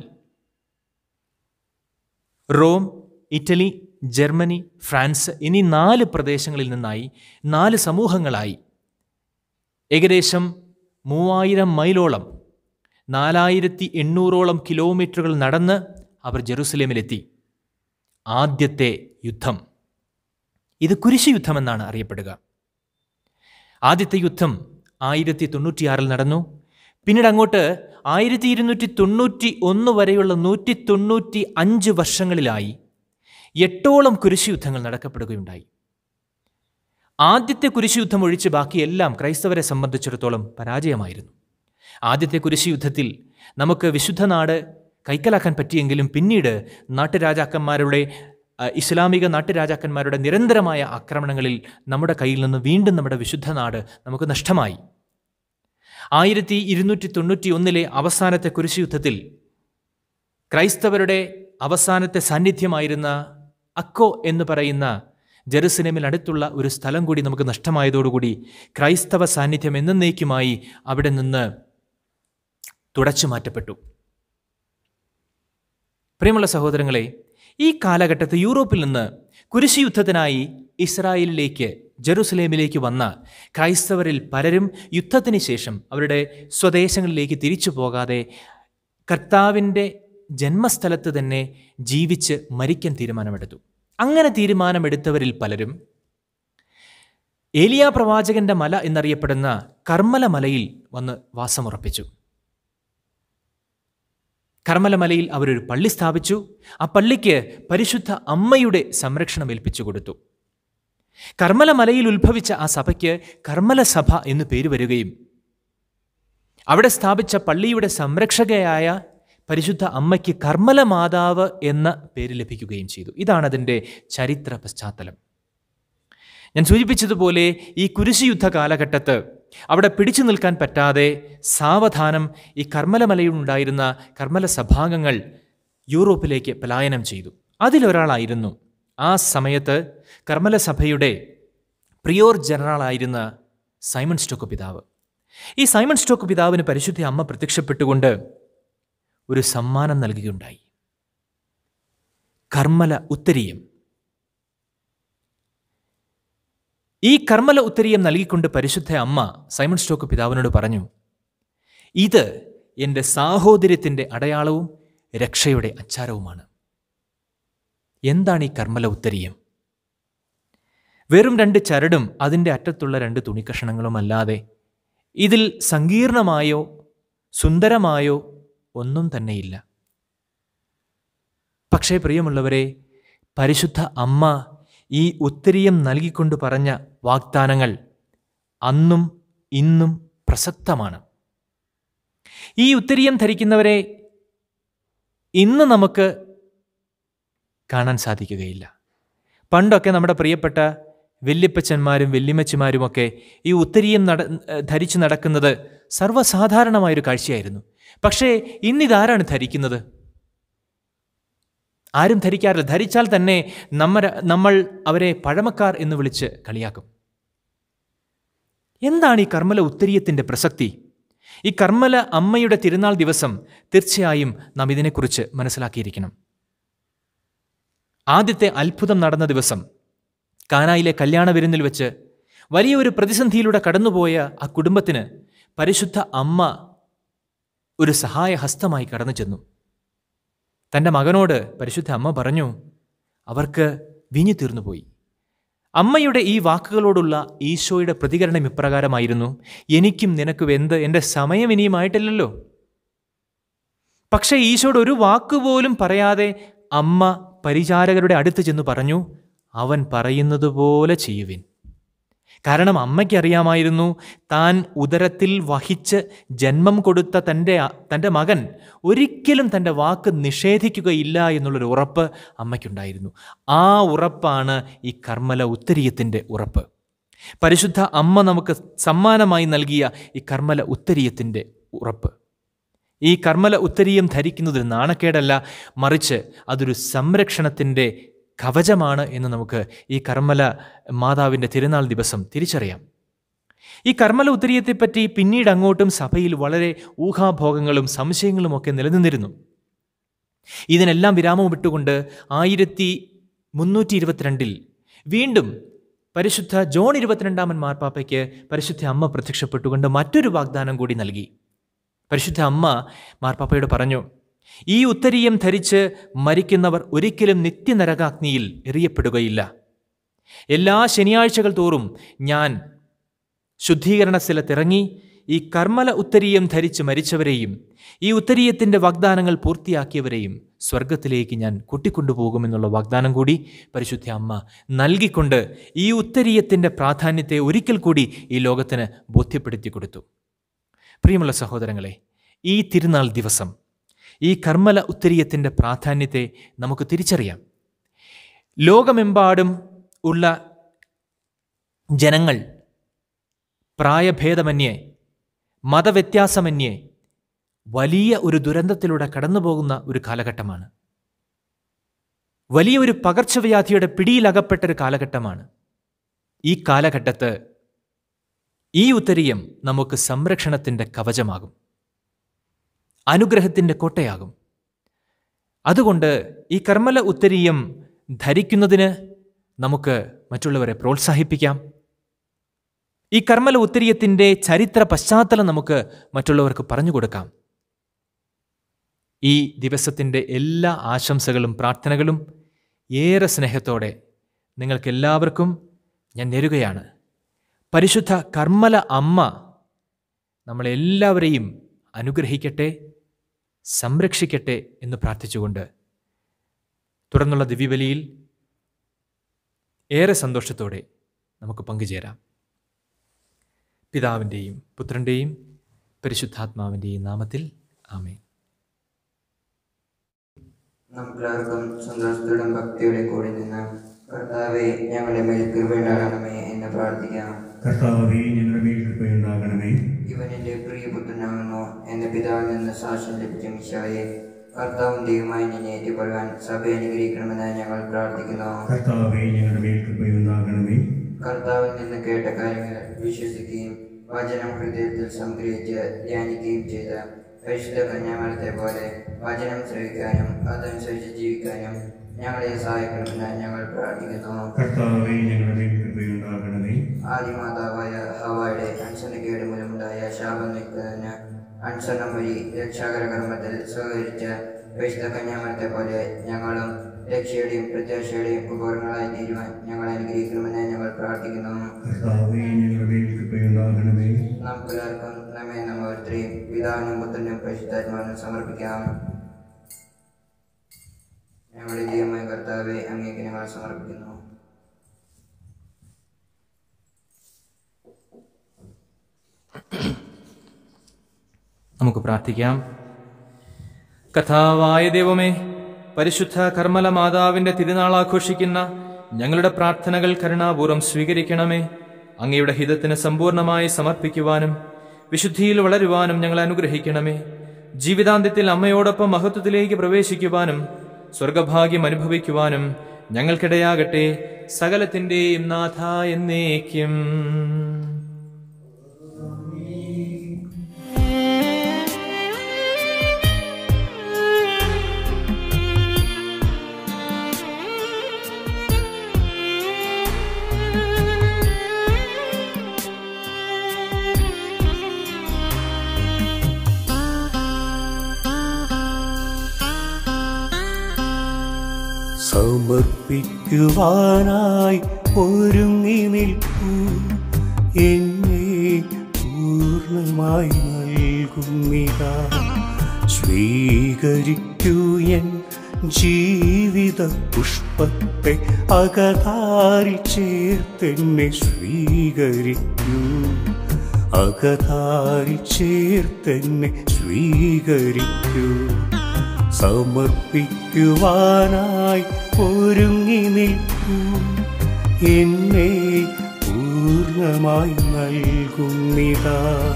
റോം ഇറ്റലി ജർമ്മനി ഫ്രാൻസ് എന്നീ നാല് പ്രദേശങ്ങളിൽ നിന്നായി നാല് സമൂഹങ്ങളായി ഏകദേശം മൂവായിരം മൈലോളം നാലായിരത്തി എണ്ണൂറോളം കിലോമീറ്ററുകൾ നടന്ന് അവർ ജെറുസലേമിലെത്തി ആദ്യത്തെ യുദ്ധം ഇത് കുരിശ് യുദ്ധമെന്നാണ് അറിയപ്പെടുക ആദ്യത്തെ യുദ്ധം ആയിരത്തി തൊണ്ണൂറ്റിയാറിൽ നടന്നു പിന്നീട് അങ്ങോട്ട് ആയിരത്തി ഇരുന്നൂറ്റി തൊണ്ണൂറ്റി ഒന്ന് വരെയുള്ള നൂറ്റി തൊണ്ണൂറ്റി അഞ്ച് വർഷങ്ങളിലായി എട്ടോളം കുരിശ് യുദ്ധങ്ങൾ നടക്കപ്പെടുകയുണ്ടായി ആദ്യത്തെ കുരിശ് യുദ്ധം ഒഴിച്ച് ബാക്കിയെല്ലാം ക്രൈസ്തവരെ സംബന്ധിച്ചിടത്തോളം പരാജയമായിരുന്നു ആദ്യത്തെ കുരിശ് യുദ്ധത്തിൽ നമുക്ക് വിശുദ്ധ നാട് കൈക്കലാക്കാൻ പറ്റിയെങ്കിലും പിന്നീട് നാട്ടുരാജാക്കന്മാരുടെ അ, ഇസ്ലാമിക നാട്ടുരാജാക്കന്മാരുടെ നിരന്തരമായ ആക്രമണങ്ങളിൽ നമ്മുടെ കയ്യിൽ നിന്ന് വീണ്ടും നമ്മുടെ വിശുദ്ധ നാട് നമുക്ക് നഷ്ടമായി ആയിരത്തി ഇരുന്നൂറ്റി തൊണ്ണൂറ്റി ഒന്നിലെ അവസാനത്തെ കുരിശ് യുദ്ധത്തിൽ ക്രൈസ്തവരുടെ അവസാനത്തെ സാന്നിധ്യമായിരുന്ന അക്കോ എന്ന് പറയുന്ന ജെറുസലേമിൽ അടുത്തുള്ള ഒരു സ്ഥലം കൂടി നമുക്ക് നഷ്ടമായതോടുകൂടി ക്രൈസ്തവ സാന്നിധ്യം എന്നേക്കുമായി അവിടെ നിന്ന് തുടച്ചു മാറ്റപ്പെട്ടു പ്രിയമുള്ള സഹോദരങ്ങളെ ഈ കാലഘട്ടത്ത് യൂറോപ്പിൽ നിന്ന് കുരിശ് യുദ്ധത്തിനായി ഇസ്രായേലിലേക്ക് ജെറുസലേമിലേക്ക് വന്ന ക്രൈസ്തവരിൽ പലരും യുദ്ധത്തിന് ശേഷം അവരുടെ സ്വദേശങ്ങളിലേക്ക് തിരിച്ചു പോകാതെ കർത്താവിൻ്റെ ജന്മസ്ഥലത്ത് തന്നെ ജീവിച്ച് മരിക്കാൻ തീരുമാനമെടുത്തു അങ്ങനെ തീരുമാനമെടുത്തവരിൽ പലരും ഏലിയ പ്രവാചകന്റെ മല എന്നറിയപ്പെടുന്ന കർമ്മല മലയിൽ വന്ന് വാസമുറപ്പിച്ചു കർമ്മലമലയിൽ അവരൊരു പള്ളി സ്ഥാപിച്ചു ആ പള്ളിക്ക് പരിശുദ്ധ അമ്മയുടെ സംരക്ഷണം ഏൽപ്പിച്ചു കൊടുത്തു കർമ്മലമലയിൽ ഉത്ഭവിച്ച ആ സഭയ്ക്ക് കർമ്മല സഭ എന്ന് പേര് വരികയും അവിടെ സ്ഥാപിച്ച പള്ളിയുടെ സംരക്ഷകയായ പരിശുദ്ധ അമ്മയ്ക്ക് കർമ്മല മാതാവ് എന്ന പേര് ലഭിക്കുകയും ചെയ്തു ഇതാണ് അതിൻ്റെ ചരിത്ര പശ്ചാത്തലം ഞാൻ സൂചിപ്പിച്ചതുപോലെ ഈ കുരിശ് യുദ്ധ കാലഘട്ടത്ത് അവിടെ പിടിച്ചു നിൽക്കാൻ പറ്റാതെ സാവധാനം ഈ കർമ്മലമലയിലുണ്ടായിരുന്ന കർമ്മല സഭാംഗങ്ങൾ യൂറോപ്പിലേക്ക് പലായനം ചെയ്തു അതിലൊരാളായിരുന്നു ആ സമയത്ത് കർമ്മല സഭയുടെ പ്രിയോർ ജനറലായിരുന്ന സൈമൺ സ്റ്റോക്ക് പിതാവ് ഈ സൈമൺ സ്റ്റോക്ക് പിതാവിന് പരിശുദ്ധ അമ്മ പ്രത്യക്ഷപ്പെട്ടുകൊണ്ട് ഒരു സമ്മാനം നൽകുകയുണ്ടായി കർമ്മല ഉത്തരീയം ഈ കർമ്മല ഉത്തരീയം നൽകിക്കൊണ്ട് പരിശുദ്ധ അമ്മ സൈമൺ സ്റ്റോക്ക് പിതാവിനോട് പറഞ്ഞു ഇത് എൻ്റെ സാഹോദര്യത്തിൻ്റെ അടയാളവും രക്ഷയുടെ അച്ചാരവുമാണ് എന്താണ് ഈ കർമ്മല ഉത്തരീയം വെറും രണ്ട് ചരടും അതിൻ്റെ അറ്റത്തുള്ള രണ്ട് തുണിക്കഷണങ്ങളും അല്ലാതെ ഇതിൽ സങ്കീർണമായോ സുന്ദരമായോ ഒന്നും തന്നെയില്ല പക്ഷേ പ്രിയമുള്ളവരെ പരിശുദ്ധ അമ്മ ഈ ഉത്തരീയം നൽകിക്കൊണ്ട് പറഞ്ഞ വാഗ്ദാനങ്ങൾ അന്നും ഇന്നും പ്രസക്തമാണ് ഈ ഉത്തരീയം ധരിക്കുന്നവരെ ഇന്ന് നമുക്ക് കാണാൻ സാധിക്കുകയില്ല പണ്ടൊക്കെ നമ്മുടെ പ്രിയപ്പെട്ട വല്യപ്പച്ചന്മാരും വല്യമ്മച്ചിമാരുമൊക്കെ ഈ ഉത്തരീയം നട ധരിച്ചു നടക്കുന്നത് സർവ്വസാധാരണമായൊരു കാഴ്ചയായിരുന്നു പക്ഷേ ഇന്നിതാരാണ് ധരിക്കുന്നത് ആരും ധരിക്കാറില്ല ധരിച്ചാൽ തന്നെ നമ്മ നമ്മൾ അവരെ പഴമക്കാർ എന്ന് വിളിച്ച് കളിയാക്കും എന്താണ് ഈ കർമ്മല ഉത്തരീയത്തിൻ്റെ പ്രസക്തി ഈ കർമ്മല അമ്മയുടെ തിരുനാൾ ദിവസം തീർച്ചയായും നാം ഇതിനെക്കുറിച്ച് മനസ്സിലാക്കിയിരിക്കണം ആദ്യത്തെ അത്ഭുതം നടന്ന ദിവസം കാനായിലെ കല്യാണ വിരുന്നിൽ വെച്ച് വലിയൊരു പ്രതിസന്ധിയിലൂടെ കടന്നുപോയ ആ കുടുംബത്തിന് പരിശുദ്ധ അമ്മ ഒരു സഹായഹസ്തമായി കടന്നു ചെന്നു തൻ്റെ മകനോട് പരിശുദ്ധ അമ്മ പറഞ്ഞു അവർക്ക് വിഞ്ഞു തീർന്നുപോയി അമ്മയുടെ ഈ വാക്കുകളോടുള്ള ഈശോയുടെ പ്രതികരണം ഇപ്രകാരമായിരുന്നു എനിക്കും നിനക്കും എന്ത് എൻ്റെ സമയം ഇനിയുമായിട്ടില്ലല്ലോ പക്ഷേ ഈശോട് ഒരു വാക്കുപോലും പറയാതെ അമ്മ പരിചാരകരുടെ അടുത്ത് ചെന്ന് പറഞ്ഞു അവൻ പറയുന്നത് പോലെ ചെയ്യുവിൻ കാരണം അമ്മയ്ക്കറിയാമായിരുന്നു താൻ ഉദരത്തിൽ വഹിച്ച് ജന്മം കൊടുത്ത തൻ്റെ തൻ്റെ മകൻ ഒരിക്കലും തൻ്റെ വാക്ക് നിഷേധിക്കുകയില്ല എന്നുള്ളൊരു ഉറപ്പ് അമ്മയ്ക്കുണ്ടായിരുന്നു ആ ഉറപ്പാണ് ഈ കർമ്മല ഉത്തരീയത്തിൻ്റെ ഉറപ്പ് പരിശുദ്ധ അമ്മ നമുക്ക് സമ്മാനമായി നൽകിയ ഈ കർമ്മല ഉത്തരീയത്തിൻ്റെ ഉറപ്പ് ഈ കർമ്മല ഉത്തരീയം ധരിക്കുന്നതൊരു നാണക്കേടല്ല മറിച്ച് അതൊരു സംരക്ഷണത്തിൻ്റെ കവചമാണ് എന്ന് നമുക്ക് ഈ കർമ്മല മാതാവിൻ്റെ തിരുനാൾ ദിവസം തിരിച്ചറിയാം ഈ കർമ്മല ഉത്തരീയത്തെപ്പറ്റി പിന്നീട് അങ്ങോട്ടും സഭയിൽ വളരെ ഊഹാഭോഗങ്ങളും സംശയങ്ങളുമൊക്കെ നിലനിന്നിരുന്നു ഇതിനെല്ലാം വിരാമം വിട്ടുകൊണ്ട് ആയിരത്തി മുന്നൂറ്റി ഇരുപത്തിരണ്ടിൽ വീണ്ടും പരിശുദ്ധ ജോൺ ഇരുപത്തിരണ്ടാമൻ മാർപ്പാപ്പയ്ക്ക് പരിശുദ്ധ അമ്മ പ്രത്യക്ഷപ്പെട്ടുകൊണ്ട് മറ്റൊരു വാഗ്ദാനം കൂടി നൽകി പരിശുദ്ധ അമ്മ മാർപ്പാപ്പയോട് പറഞ്ഞു ഈ ഉത്തരീയം ധരിച്ച് മരിക്കുന്നവർ ഒരിക്കലും നിത്യനരകാഗ്നിയിൽ എറിയപ്പെടുകയില്ല എല്ലാ ശനിയാഴ്ചകൾ തോറും ഞാൻ ശുദ്ധീകരണ സ്ഥലത്തിറങ്ങി ഈ കർമ്മല ഉത്തരീയം ധരിച്ച് മരിച്ചവരെയും ഈ ഉത്തരീയത്തിൻ്റെ വാഗ്ദാനങ്ങൾ പൂർത്തിയാക്കിയവരെയും സ്വർഗത്തിലേക്ക് ഞാൻ കൂട്ടിക്കൊണ്ടുപോകുമെന്നുള്ള വാഗ്ദാനം കൂടി പരിശുദ്ധ അമ്മ നൽകിക്കൊണ്ട് ഈ ഉത്തരീയത്തിൻ്റെ പ്രാധാന്യത്തെ ഒരിക്കൽ കൂടി ഈ ലോകത്തിന് ബോധ്യപ്പെടുത്തി കൊടുത്തു പ്രിയമുള്ള സഹോദരങ്ങളെ ഈ തിരുനാൾ ദിവസം ഈ കർമ്മല ഉത്തരീയത്തിൻ്റെ പ്രാധാന്യത്തെ നമുക്ക് തിരിച്ചറിയാം ലോകമെമ്പാടും ഉള്ള ജനങ്ങൾ പ്രായഭേദമന്യേ മതവ്യത്യാസമന്യേ വലിയ ഒരു ദുരന്തത്തിലൂടെ കടന്നുപോകുന്ന ഒരു കാലഘട്ടമാണ് വലിയ ഒരു പകർച്ചവ്യാധിയുടെ പിടിയിലകപ്പെട്ട ഒരു കാലഘട്ടമാണ് ഈ കാലഘട്ടത്ത് ഈ ഉത്തരീയം നമുക്ക് സംരക്ഷണത്തിൻ്റെ കവചമാകും അനുഗ്രഹത്തിൻ്റെ കോട്ടയാകും അതുകൊണ്ട് ഈ കർമ്മല ഉത്തരീയം ധരിക്കുന്നതിന് നമുക്ക് മറ്റുള്ളവരെ പ്രോത്സാഹിപ്പിക്കാം ഈ കർമ്മല ഉത്തരീയത്തിൻ്റെ ചരിത്ര പശ്ചാത്തലം നമുക്ക് മറ്റുള്ളവർക്ക് പറഞ്ഞു കൊടുക്കാം ഈ ദിവസത്തിൻ്റെ എല്ലാ ആശംസകളും പ്രാർത്ഥനകളും ഏറെ സ്നേഹത്തോടെ നിങ്ങൾക്കെല്ലാവർക്കും ഞാൻ നേരുകയാണ് പരിശുദ്ധ കർമ്മല അമ്മ നമ്മളെല്ലാവരെയും അനുഗ്രഹിക്കട്ടെ സംരക്ഷിക്കട്ടെ എന്ന് പ്രാർത്ഥിച്ചുകൊണ്ട് തുടർന്നുള്ള ദിവ്യബലിയിൽ ഏറെ സന്തോഷത്തോടെ നമുക്ക് പങ്കുചേരാം പിതാവിൻ്റെയും പുത്രൻ്റെയും പരിശുദ്ധാത്മാവിൻ്റെയും നാമത്തിൽ ആമേൻ നമുക്കെല്ലാവർക്കും സന്തോഷത്തോടും ഭക്തിയോടെ കൂടി നിന്ന് കർത്താവെ ഞങ്ങളുടെ മേൽ കൃപയുണ്ടാകണമേ എന്ന് പ്രാർത്ഥിക്കാം കർത്താവേ ഞങ്ങളുടെ മേൽ കൃപയുണ്ടാകണമേ ഇവൻ എൻ്റെ പ്രിയപുത്രനാകുന്നു എന്റെ പിതാവിൽ നിന്ന് സാക്ഷ്യം ലഭിച്ച മിശായെ കർത്താവും ദൈവമായി നിന്നെ ഏറ്റുപറയാൻ സഭ അനുഗ്രഹിക്കണമെന്ന് ഞങ്ങൾ പ്രാർത്ഥിക്കുന്നു കർത്താവേ ഞങ്ങളുടെ മേൽ കൃപയുണ്ടാകണമേ കർത്താവിൽ നിന്ന് കേട്ട കാര്യങ്ങൾ വിശ്വസിക്കുകയും വചനം ഹൃദയത്തിൽ സംഗ്രഹിച്ച് ധ്യാനിക്കുകയും ചെയ്ത പരിശുദ്ധ കന്യാമരത്തെ പോലെ വചനം ശ്രവിക്കാനും അതനുസരിച്ച് ജീവിക്കാനും ഞങ്ങളെ സഹായിക്കണമെന്ന് ഞങ്ങൾ പ്രാർത്ഥിക്കുന്നു കർത്താവേ ഞങ്ങളുടെ മേൽ കൃപയുണ്ടാകണമേ ആദിമാതാവായ ഹവായുടെ അനുസരണക്കേട് മൂലമുണ്ടായ ശാപം നീക്കുന്നതിന് അനുസരണം വഴി രക്ഷാകര കർമ്മത്തിൽ സഹകരിച്ച വിശുദ്ധ കന്യാമരത്തെ പോലെ ഞങ്ങളും രക്ഷയുടെയും പ്രത്യാശയുടെയും ഉപകരണങ്ങളായി തീരുവാൻ ഞങ്ങളെ അനുഗ്രഹിക്കണമെന്ന് ഞങ്ങൾ പ്രാർത്ഥിക്കുന്നു കർത്താവേ ഞങ്ങളുടെ മേൽ കൃപയുണ്ടാകണമേ നമുക്കെല്ലാവർക്കും നമ്മെ നമ്മ ഓരോരുത്തരെയും പിതാവിനും പുത്രനും പരിശുദ്ധാത്മാവിനും സമർപ്പിക്കാം ഞങ്ങളുടെ ദൈവമായ കർത്താവെ അങ്ങേക്ക് ഞങ്ങൾ സമർപ്പിക്കുന്നു നമുക്ക് പ്രാർത്ഥിക്കാം കഥാവായ ദൈവമേ പരിശുദ്ധ കർമ്മല മാതാവിന്റെ തിരുനാൾ ആഘോഷിക്കുന്ന ഞങ്ങളുടെ പ്രാർത്ഥനകൾ കരുണാപൂർവ്വം സ്വീകരിക്കണമേ അങ്ങയുടെ ഹിതത്തിന് സമ്പൂർണമായി സമർപ്പിക്കുവാനും വിശുദ്ധിയിൽ വളരുവാനും ഞങ്ങൾ അനുഗ്രഹിക്കണമേ ജീവിതാന്ത്യത്തിൽ അമ്മയോടൊപ്പം മഹത്വത്തിലേക്ക് പ്രവേശിക്കുവാനും സ്വർഗഭാഗ്യം അനുഭവിക്കുവാനും ഞങ്ങൾക്കിടയാകട്ടെ സകലത്തിന്റെയും നാഥ എന്നേക്കും സമർപ്പിക്കുവാനായി ഒരുങ്ങി നിൽക്കൂ എന്നെ പൂർണ്ണമായി നൽകുന്നിത സ്വീകരിക്കൂ എൻ ജീവിത പുഷ്പത്തെ അകതാരിൽ ചേർത്തെന്നെ സ്വീകരിക്കൂ അകതാരിൽ ചേർത്തെന്നെ സ്വീകരിക്കൂ സമർപ്പിക്കുവാനായി ഒരുങ്ങി നിൽക്കൂ എന്നെ പൂർണ്ണമായി നൽകുന്നിതാ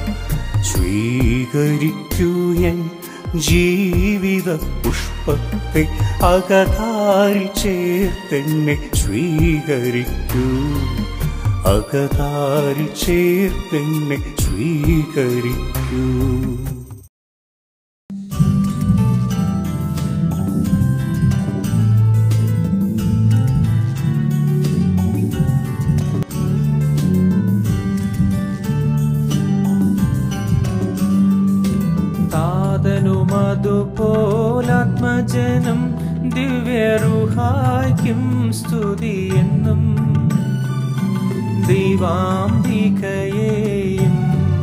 സ്വീകരിക്കൂ എൻ ജീവിത പുഷ്പത്തെ അകതാരിൽ ചേർത്തെന്നെ സ്വീകരിക്കൂ അകതാരിൽ ചേർത്തെന്നെ സ്വീകരിക്കൂ താതനുമതുപോലാത്മജനം ദിവ്യറുഹായ്ക്കും സ്തുതിയെന്നും ദൈവാംബികയെയും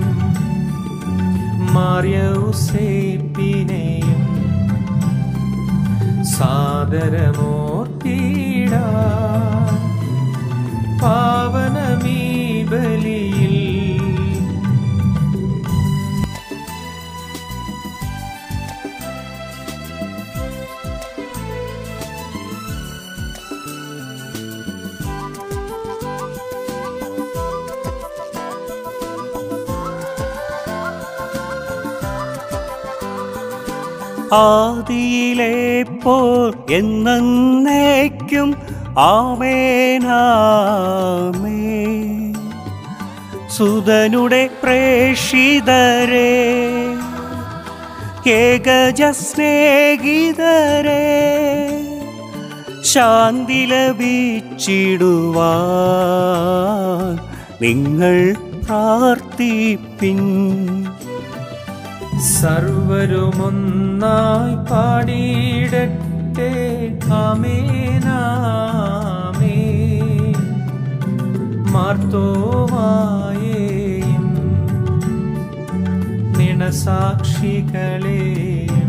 മാര്യൗസേപ്പിനെയും സാദരമോർത്തിട പാവനമീ ബലിയിൽ ആദിയിലെ പോൽ എന്നേക്കും ആമേനാമേ സുതനുടെ പ്രേഷിതരെ ഏകജ സ്നേഹിതരെ ശാന്തി ലഭിച്ചിടുവാൻ നിങ്ങൾ പ്രാർത്ഥിപ്പിൻ സർവരുമൊന്നായി പാടിയിടട്ടെ ആമേനാമേ മാർത്തോമായേയും നിണസാക്ഷികളെയും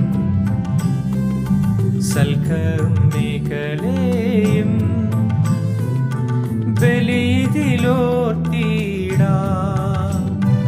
സൽക്കർമ്മികളെയും ബലിതിലോർത്തിടാം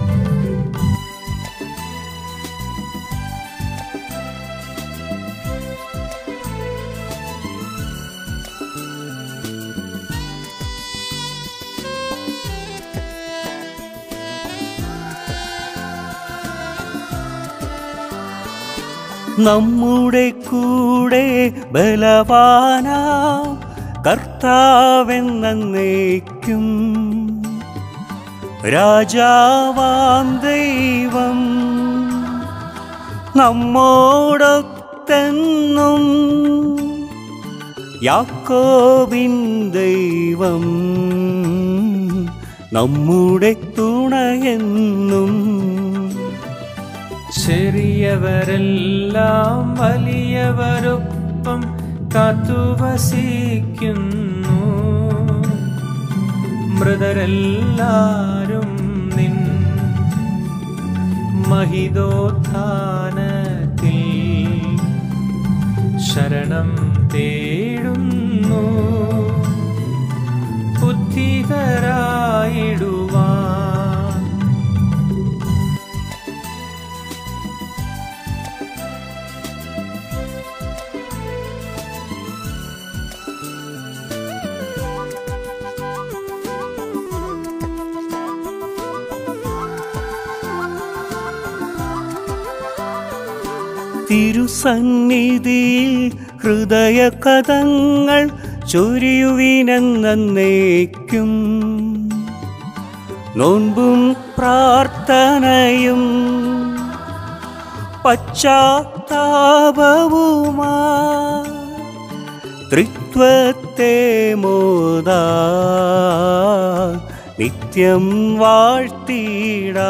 നമ്മുടെ കൂടെ ബലവാനാ കർത്താവെന്നേക്കും രാജാവാം ദൈവം നമ്മോടൊത്തെന്നും യാക്കോബിൻ ദൈവം നമ്മുടെ തുണയെന്നും ചെറിയവരെല്ലാം വലിയവരൊപ്പം കാത്തുവസിക്കുന്നു മൃതരെല്ലാരും നിൻ മഹിതോത്ഥാനത്തിൽ ശരണം തേടുന്നു ബുദ്ധിതരായിടുവാൻ തിരുസന്നിധിയിൽ ഹൃദയ കഥങ്ങൾ ചൊരിയുവിനെന്നേക്കും നോൻപും പ്രാർത്ഥനയും പശ്ചാത്താപവുമാ ത്രിത്വത്തെ മോദാ നിത്യം വാഴ്ത്തിടാ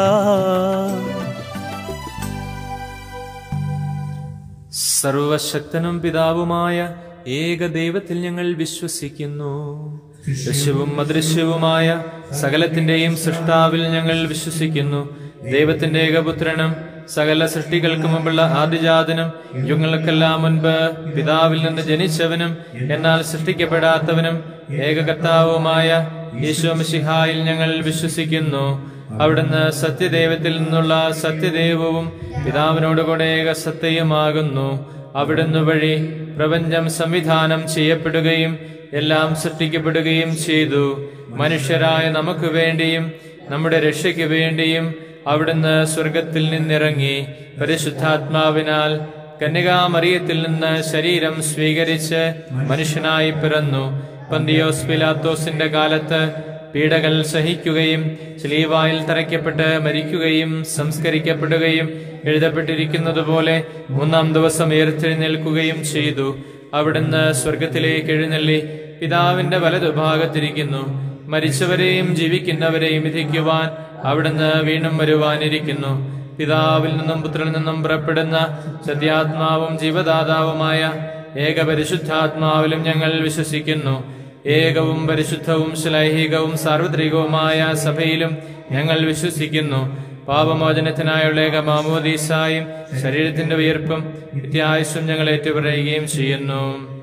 സർവശക്തനും പിതാവുമായ ഏക ദൈവത്തിൽ ഞങ്ങൾ വിശ്വസിക്കുന്നു ദൃശ്യവും അദൃശ്യവുമായ സകലത്തിന്റെയും സൃഷ്ടാവിൽ ഞങ്ങൾ വിശ്വസിക്കുന്നു ദൈവത്തിന്റെ ഏകപുത്രനും സകല സൃഷ്ടികൾക്ക് മുമ്പുള്ള ആദിജാതനും യുഗങ്ങൾക്കെല്ലാം മുൻപ് പിതാവിൽ നിന്ന് ജനിച്ചവനും എന്നാൽ സൃഷ്ടിക്കപ്പെടാത്തവനും ഏകകർത്താവുമായ യേശോമിഷിഹായിൽ ഞങ്ങൾ വിശ്വസിക്കുന്നു അവിടുന്ന് സത്യദൈവത്തിൽ നിന്നുള്ള സത്യദൈവവും പിതാവിനോടുകൂടെ ഏകസത്യയുമാകുന്നു അവിടുന്ന് വഴി പ്രപഞ്ചം സംവിധാനം ചെയ്യപ്പെടുകയും എല്ലാം സൃഷ്ടിക്കപ്പെടുകയും ചെയ്തു മനുഷ്യരായ നമുക്ക് വേണ്ടിയും നമ്മുടെ രക്ഷയ്ക്ക് വേണ്ടിയും അവിടുന്ന് സ്വർഗത്തിൽ നിന്നിറങ്ങി പരിശുദ്ധാത്മാവിനാൽ കന്യകാമറിയത്തിൽ നിന്ന് ശരീരം സ്വീകരിച്ച് മനുഷ്യനായി പിറന്നു പന്തിയോസ് പിലാത്തോസിന്റെ കാലത്ത് പീഡകൾ സഹിക്കുകയും സ്ലീവായിൽ തറയ്ക്കപ്പെട്ട് മരിക്കുകയും സംസ്കരിക്കപ്പെടുകയും എഴുതപ്പെട്ടിരിക്കുന്നതുപോലെ മൂന്നാം ദിവസം ഉയർത്തെഴുന്നേൽക്കുകയും ചെയ്തു അവിടുന്ന് സ്വർഗത്തിലേക്ക് എഴുന്നള്ളി പിതാവിന്റെ വലതുഭാഗത്തിരിക്കുന്നു മരിച്ചവരെയും ജീവിക്കുന്നവരെയും വിധിക്കുവാൻ അവിടുന്ന് വീണ്ടും വരുവാനിരിക്കുന്നു പിതാവിൽ നിന്നും പുത്രനിൽ നിന്നും പുറപ്പെടുന്ന സത്യാത്മാവും ജീവദാതാവുമായ ഏകപരിശുദ്ധാത്മാവിലും ഞങ്ങൾ വിശ്വസിക്കുന്നു ഏകവും പരിശുദ്ധവും ശ്ലൈഹികവും സാർവത്രികവുമായ സഭയിലും ഞങ്ങൾ വിശ്വസിക്കുന്നു പാപമോചനത്തിനായുള്ള ഏക മാമോദീസായും ശരീരത്തിന്റെ ഉയർപ്പും നിത്യായുസ്സും ഞങ്ങൾ ഏറ്റുപറയുകയും ചെയ്യുന്നു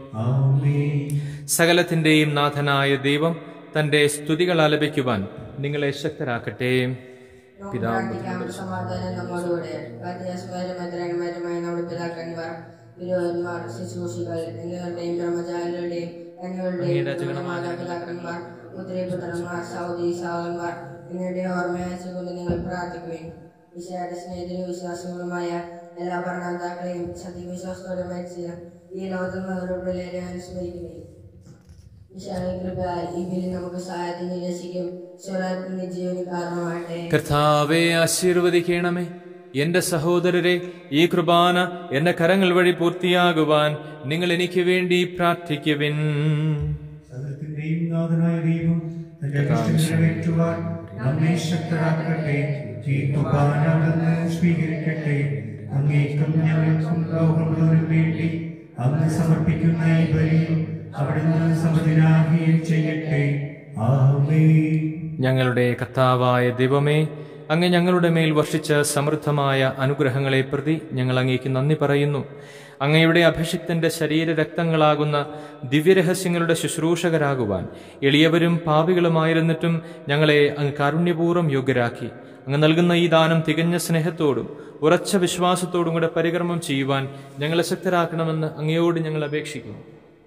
സകലത്തിന്റെയും നാഥനായ ദൈവം തന്റെ സ്തുതികൾ ആലപിക്കുവാൻ നിങ്ങളെ ശക്തരാക്കട്ടെ നമുക്ക് പ്രാർത്ഥിക്കാം സമാധാനം നമ്മോടുകൂടെ വ്യത്യാസമാരും മദ്രന്മാരുമായി നമ്മുടെ പിതാക്കന്മാർ ഗുരുവന്മാർ ശുശ്രൂഷികൾ എന്നിവരുടെയും ബ്രഹ്മചാരികളുടെയും കന്യകളുടെയും മാതാപിതാക്കന്മാർ പുത്രിപുത്രന്മാർ സൗദി സാവന്മാർ എന്നിവരുടെ ഓർമ്മയച്ചുകൊണ്ട് നിങ്ങൾ പ്രാർത്ഥിക്കുകയും വിശാല സ്നേഹിതരും വിശ്വാസങ്ങളുമായ എല്ലാ ഭരണാതാക്കളെയും സത്യവിശ്വാസത്തോടെ മരിച്ച ഈ ലോകത്തിൽ നിന്നവരുടെ അനുസ്മരിക്കുകയും വിശാലകൃപ ഈ ബില്ല് നമുക്ക് സഹായത്തിന് രസിക്കും സ്വരാത്തിന് ജീവന് കാരണമാകട്ടെ കർത്താവെ ആശീർവദിക്കണമേ എന്റെ സഹോദരരെ ഈ കൃപാന എന്റെ കരങ്ങൾ വഴി പൂർത്തിയാകുവാൻ നിങ്ങൾ എനിക്ക് വേണ്ടി പ്രാർത്ഥിക്കുവിൻ സകലത്തിന്റെയും നാഥനായ ദൈവം തന്റെ അഭിഷ്ടം നിറവേറ്റുവാൻ നമ്മെ ശക്തരാക്കട്ടെ ഈ കുർബാന അവിടുന്ന് സ്വീകരിക്കട്ടെ അങ്ങേക്കും ഞങ്ങൾക്കും ലോകം മുഴുവനും വേണ്ടി അങ്ങ് സമർപ്പിക്കുന്ന ഈ ബലി അവിടുന്ന് സമതിനാകുകയും ചെയ്യട്ടെ ആമേ ഞങ്ങളുടെ കർത്താവായ ദൈവമേ അങ്ങ് ഞങ്ങളുടെ മേൽ വർഷിച്ച സമൃദ്ധമായ അനുഗ്രഹങ്ങളെ പ്രതി ഞങ്ങൾ അങ്ങേക്ക് നന്ദി പറയുന്നു അങ്ങയുടെ അഭിഷിക്തന്റെ ശരീര രക്തങ്ങളാകുന്ന ദിവ്യരഹസ്യങ്ങളുടെ ശുശ്രൂഷകരാകുവാൻ എളിയവരും പാപികളുമായിരുന്നിട്ടും ഞങ്ങളെ അങ്ങ് കാരുണ്യപൂർവ്വം യോഗ്യരാക്കി അങ്ങ് നൽകുന്ന ഈ ദാനം തികഞ്ഞ സ്നേഹത്തോടും ഉറച്ച വിശ്വാസത്തോടും കൂടെ പരികർമ്മം ചെയ്യുവാൻ ഞങ്ങളെ ശക്തരാക്കണമെന്ന് അങ്ങയോട് ഞങ്ങൾ അപേക്ഷിക്കുന്നു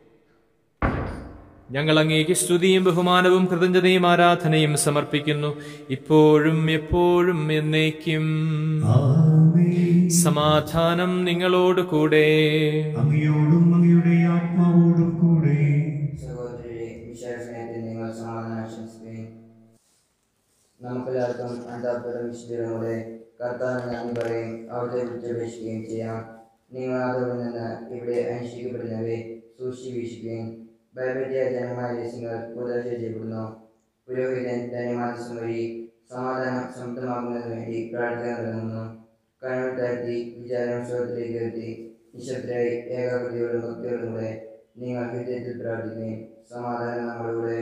ഞങ്ങൾ അങ്ങേക്ക് സ്തുതിയും ബഹുമാനവും കൃതജ്ഞതയും ആരാധനയും സമർപ്പിക്കുന്നു ഇപ്പോഴും എപ്പോഴും എന്നേക്കും ആമേ സമാധാനം നിങ്ങളോട് കൂടെ അങ്ങയോടും അങ്ങയുടെ ആത്മാവോടും കൂടെ സഹോദരരെ വിശാല സ്നേഹത്തിൽ നിങ്ങൾ സമാധാനം ആശംസിക്കുകയും നമുക്കെല്ലാവർക്കും അന്താപുരം വിശുദ്ധരുടെ കർത്താവ് നന്ദി പറയും അവിടുത്തെ വിളിച്ചപേക്ഷിക്കുകയും ചെയ്യാം നിങ്ങൾ അതോടെ നിന്ന് ഇവിടെ അനുഷ്ഠിക്കപ്പെടുന്നവയെ സൂക്ഷിച്ച് വീക്ഷിക്കുകയും ഭയപറ്റിയ ജനമായ രഹസ്യങ്ങൾ കൂടുതൽ ചെയ്യപ്പെടുന്നു പുരോഹിതൻ തന്റെ മാനസം വഴി സമാധാനം സമൃദ്ധമാകുന്നതിന് വേണ്ടി പ്രാർത്ഥന നൽകുന്നു കണ്ണൂർ താഴ്ത്തി വിചാരം സ്വത്തിലേക്ക് എത്തി നിശബ്ദരായി ഏകാഗ്രതയോടും ഭക്തിയോടും കൂടെ നിങ്ങൾ ഹൃദയത്തിൽ പ്രാർത്ഥിക്കുകയും സമാധാനം നമ്മുടെ കൂടെ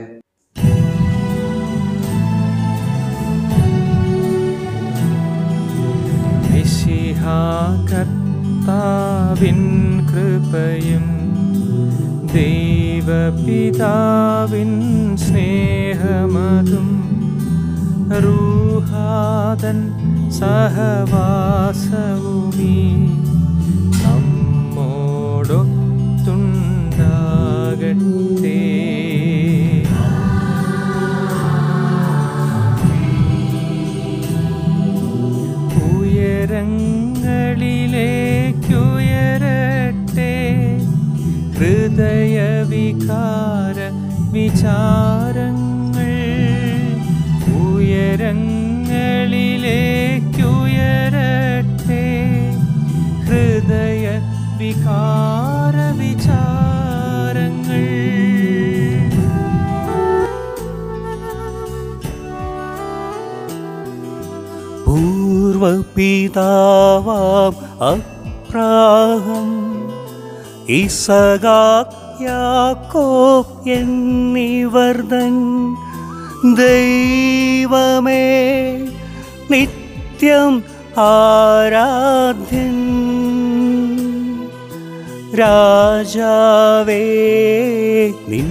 കർത്താവിൻ കൃപയും ദൈവപിതാവിൻ സ്നേഹമതും റൂഹാദൻ സഹവാസവുമീ നമ്മോടൊത്തുണ്ടാകട്ടെ ഉയരങ്ങളിലേക്കുയരട്ടെ ഹൃദയവികാര വിചാരങ്ങൾ ഉയരങ്ങളിലേക്കുയരട്ടെ ഹൃദയ വികാര വിചാരങ്ങൾ പൂർവപിതാവാം അപ്രാഹം ഇസഹാക്ക് യാക്കോബ് എന്നിവർതൻ ദൈവമേ നിത്യം ആരാധ്യൻ രാജാവേ നിൻ